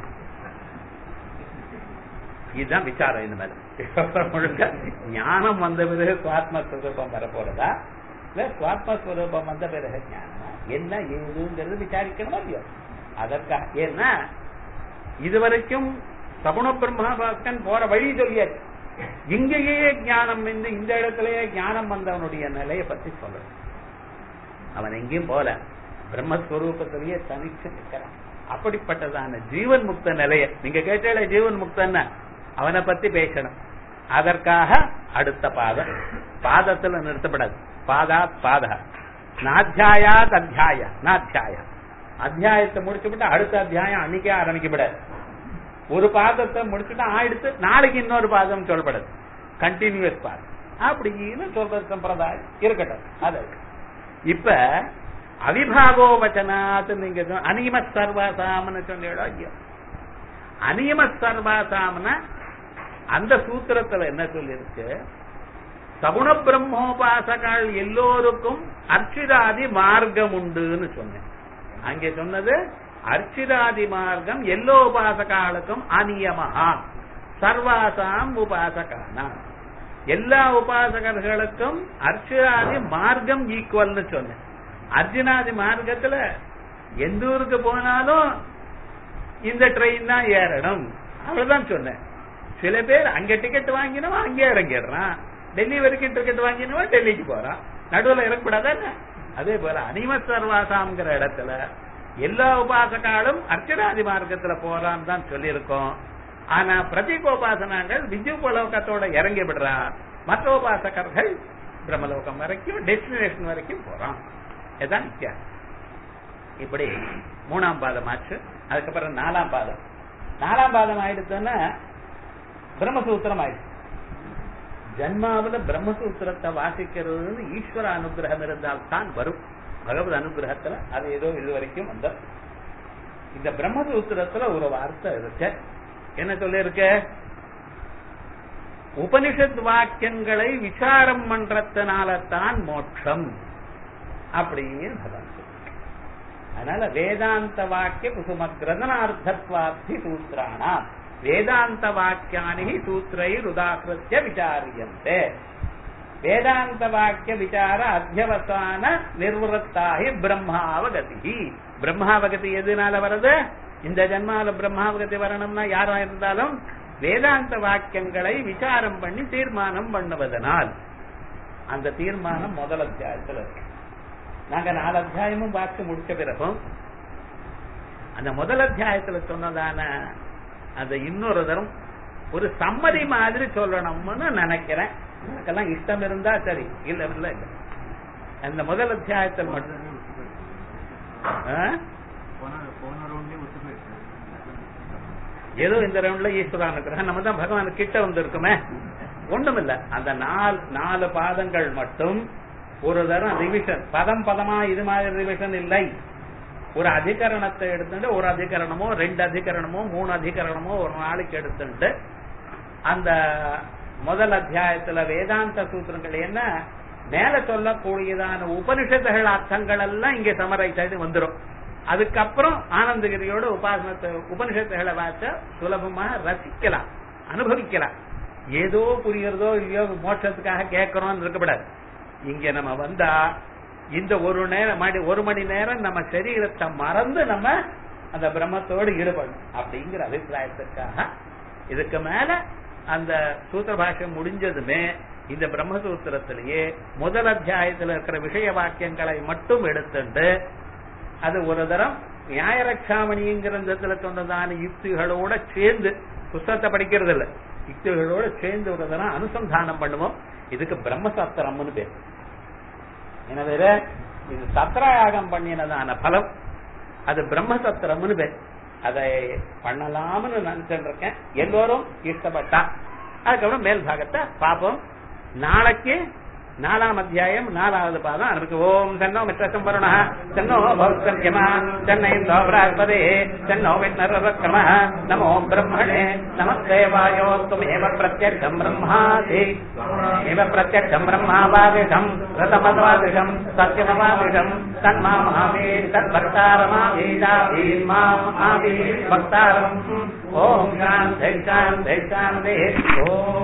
இதுதான் விசாரம் இந்த மேல முழுக்க ஞானம் வந்த பிறகு சுவாத்மஸ்வரூபம் வரப்போறதா இல்ல சுவாத்மஸ்வரூபம் வந்த பிறகு ஞானமா என்ன ஏதுங்கிறது விசாரிக்கணுமா இல்லையோ அதற்காக ஏன்னா இதுவரைக்கும் சகுண பிரம்மாபாஸ்கன் போற வழி சொல்லியாச்சு இங்கேயே ஞானம் வந்து இந்த இடத்திலேயே ஞானம் வந்தவனுடைய நிலையை பத்தி சொல்லணும் அவன் எங்கேயும் போல பிரம்மஸ்வரூபத்திலேயே தனிச்சு நிற்கிறான் அப்படிப்பட்டதான ஜீவன் முக்த நிலைய நீங்க கேட்டாலே ஜீவன் முக்தன்னா அவனை பத்தி பேசணும் அதற்காக அடுத்த பாதம் பாதத்துல நிறுத்தப்படாது பாதாத் பாத நாத்தியாயாத் அத்தியாய நாத்தியாய அத்தியாயத்தை முடிச்சுவிட்டு அடுத்த அத்தியாயம் அன்னைக்கே ஆரம்பிக்கப்படாது ஒரு பாதத்தை முடிச்சுட்டு ஆயிடுத்து நாளைக்கு இன்னொரு பாதம் சொல்லப்படாது கண்டினியூஸ் பாதம் அப்படின்னு சொல்றது சம்பிரதாயம் இருக்கட்டும் அது இப்ப அவிபாகோ வச்சனாத் நீங்க சொன்ன- அனியம சர்வாசாம்னு சொன்னீங்களோ ஐயோ அனியம சர்வாசாம்னா அந்த சூத்திரத்துல என்ன சொல்லிருக்கு சகுண பிரம்மோபாசகால் எல்லோருக்கும் அர்ச்சிதாதி மார்க்கம் உண்டுன்னு சொன்னேன் அங்கே சொன்னது அர்ச்சிதாதி மார்க்கம் எல்லோ உபாசகாலுக்கும் அநியமஹா சர்வாசாம் உபாசகானா எல்லா உபாசகர்களுக்கும் அர்ச்சிதாதி மார்க்கம் ஈக்குவல்னு சொன்னேன் அர்ஜுனாதி மார்க்கத்துல எந்த ஊருக்கு போனாலும் இந்த ட்ரெயின் தான் ஏறணும் அவ்வளவுதான் சொன்னேன் சில பேர் அங்க டிக்கெட் வாங்கினவன் அங்கே இறங்கிடுறான் டெல்லி வரைக்கும் டிக்கெட் வாங்கினவன் டெல்லிக்கு போறான் நடுவுல இறங்கக்கூடாதானே அதே போல அனிம சர்வாசாம்ங்கிற இடத்துல எல்லா உபாசகாலும் அர்ச்சனாதி மார்க்கத்துல போறான்னு தான் சொல்லியிருக்கோம் ஆனா பிரதீகோபாசனாங்கள் விஜு உலோகத்தோட இறங்கி விடுறான் மற்ற உபாசகர்கள் பிரம்மலோகம் வரைக்கும் டெஸ்டினேஷன் வரைக்கும் போறான் இதுதான் வித்தியாசம் இப்படி மூணாம் பாதம் ஆச்சு அதுக்கப்புறம் நாலாம் பாதம் நாலாம் பாதம் ஆயிடுச்சுன்னா பிரம்மசூத்திரம் ஆயிடுச்சு ஜன்மாவில பிரம்மசூத்திரத்தை வாசிக்கிறதுன்னு ஈஸ்வர அனுகிரகம் இருந்தால் தான் வரும் பகவத் அனுகிரகத்துல அது ஏதோ இது வரைக்கும் வந்த இந்த பிரம்மசூத்திரத்துல ஒரு வார்த்தை இருக்கு என்ன சொல்லிருக்க உபனிஷத் வாக்கியங்களை விசாரம் பண்றதுனால தான் மோட்சம் அப்படின்னு பகவான் சொல்லியிருக்கார். அதனால வேதாந்த வாக்கிய குசுமக்ரதனார்த்தத்வாப்தி சூத்திராணா வேதாந்த வாக்கியானி சூத்திரை உதாகிருத்திய விசாரியந்தே வேதாந்த வாக்கிய விசார அத்தியவசான நிர்வத்தாகி பிரம்மாவகதி பிரம்மாவகதி எதுனால வருது இந்த ஜன்மால பிரம்மாவகதி வரணும்னா யாரா இருந்தாலும் வேதாந்த வாக்கியங்களை விசாரம் பண்ணி தீர்மானம் பண்ணுவதனால் அந்த தீர்மானம் முதல் அத்தியாயத்துல இருக்கு நாங்க நாலு அத்தியாயமும் பார்த்து முடிச்ச பிறகும் அந்த முதல் அத்தியாயத்துல சொன்னதான அந்த இன்னொரு தரம் ஒரு சம்மதி மாதிரி சொல்லணும்னு நினைக்கிறேன் எனக்கெல்லாம் இஷ்டம் இருந்தா சரி இல்ல இல்ல இல்ல அந்த முதல் அத்தியாயத்தில் மட்டும் ஆ? ஏதோ இந்த ரவுண்ட்ல ஈஸ்வரன் இருக்கிறான் நம்ம தான் பகவான் கிட்ட வந்திருக்குமே ஒண்ணுமில்ல அந்த நாலு நாலு பாதங்கள் மட்டும் ஒரு தரம் ரிவிஷன் பதம் பதமா இது மாதிரி ரிவிஷன் இல்லை ஒரு அதிகரணத்தை எடுத்துட்டு ஒரு அதிகரணமோ ரெண்டு அதிகரணமோ மூணு அதிகரணமோ ஒரு நாளைக்கு எடுத்துட்டு அந்த முதல் அத்தியாயத்துல வேதாந்த சூத்திரங்கள் என்ன மேல சொல்லக்கூடியதான உபனிஷத்துகள் அர்த்தங்கள் எல்லாம் இங்க சமரைஸ் ஆயிட்டு வந்துரும் அதுக்கப்புறம் ஆனந்தகிரியோட உபாசனத்தை உபனிஷத்துகளை வாச்ச சுலபமா ரசிக்கலாம் அனுபவிக்கலாம் ஏதோ புரிகிறதோ இல்லையோ மோட்சத்துக்காக கேட்கறோம்னு இருக்கக்கூடாது இங்க நம்ம வந்தா இந்த ஒரு நேரம் மணி ஒரு மணி நேரம் நம்ம சரீரத்தை மறந்து நம்ம அந்த பிரம்மத்தோடு ஈடுபடணும் அப்படிங்கிற அபிப்பிராயத்துக்காக இதுக்கு மேல அந்த சூத்திர பாஷ்யம் முடிஞ்சதுமே இந்த பிரம்மசூத்திரத்திலேயே முதல் அத்தியாயத்தில் இருக்கிற விஷய வாக்கியங்களை மட்டும் எடுத்துட்டு அது ஒரு தரம் நியாயரட்சாமணிங்கிறதுல சொன்னதான யுக்திகளோட சேர்ந்து புஸ்தகத்தை படிக்கிறது இல்ல யுக்திகளோட சேர்ந்து ஒரு தரம் அனுசந்தானம் பண்ணுவோம் இதுக்கு பிரம்மசத்திரம்னு பேர் எனவே இது சத்திரயாகம் பண்ணினதான பலம் அது பிரம்மசத்திரம்னு பேர் அதை பண்ணலாம்னு நினைச்சுட்டு இருக்கேன் எல்லோரும் இஷ்டப்பட்டா அதுக்கப்புறம் மேல் பாகத்தை பார்ப்போம் நாளைக்கு நாலாம் அத்தியாயம் நாலாவது பாதம் ஆரம்பிக்கு ஓம் தன்னோ மித்திரம் வருண தன்னோ பௌத்தர்யமா சென்னை சோபராஸ்பதே தன்னோ விஷ்ணரக்ரம நமோ பிரம்மணே நமஸ்தேவாயோ துமேவ பிரத்யக்ஷம் பிரம்மாதி एव प्रत्यक्षम् ब्रह्मावादिशम् रतमद्वादिशम् सत्यमवादिशम् तन्मा महावीर तद्भक्तारमावीरावीर् माम् आवीर् भक्तारम् ॐ शान्ति शान्ति शान्ति ॐ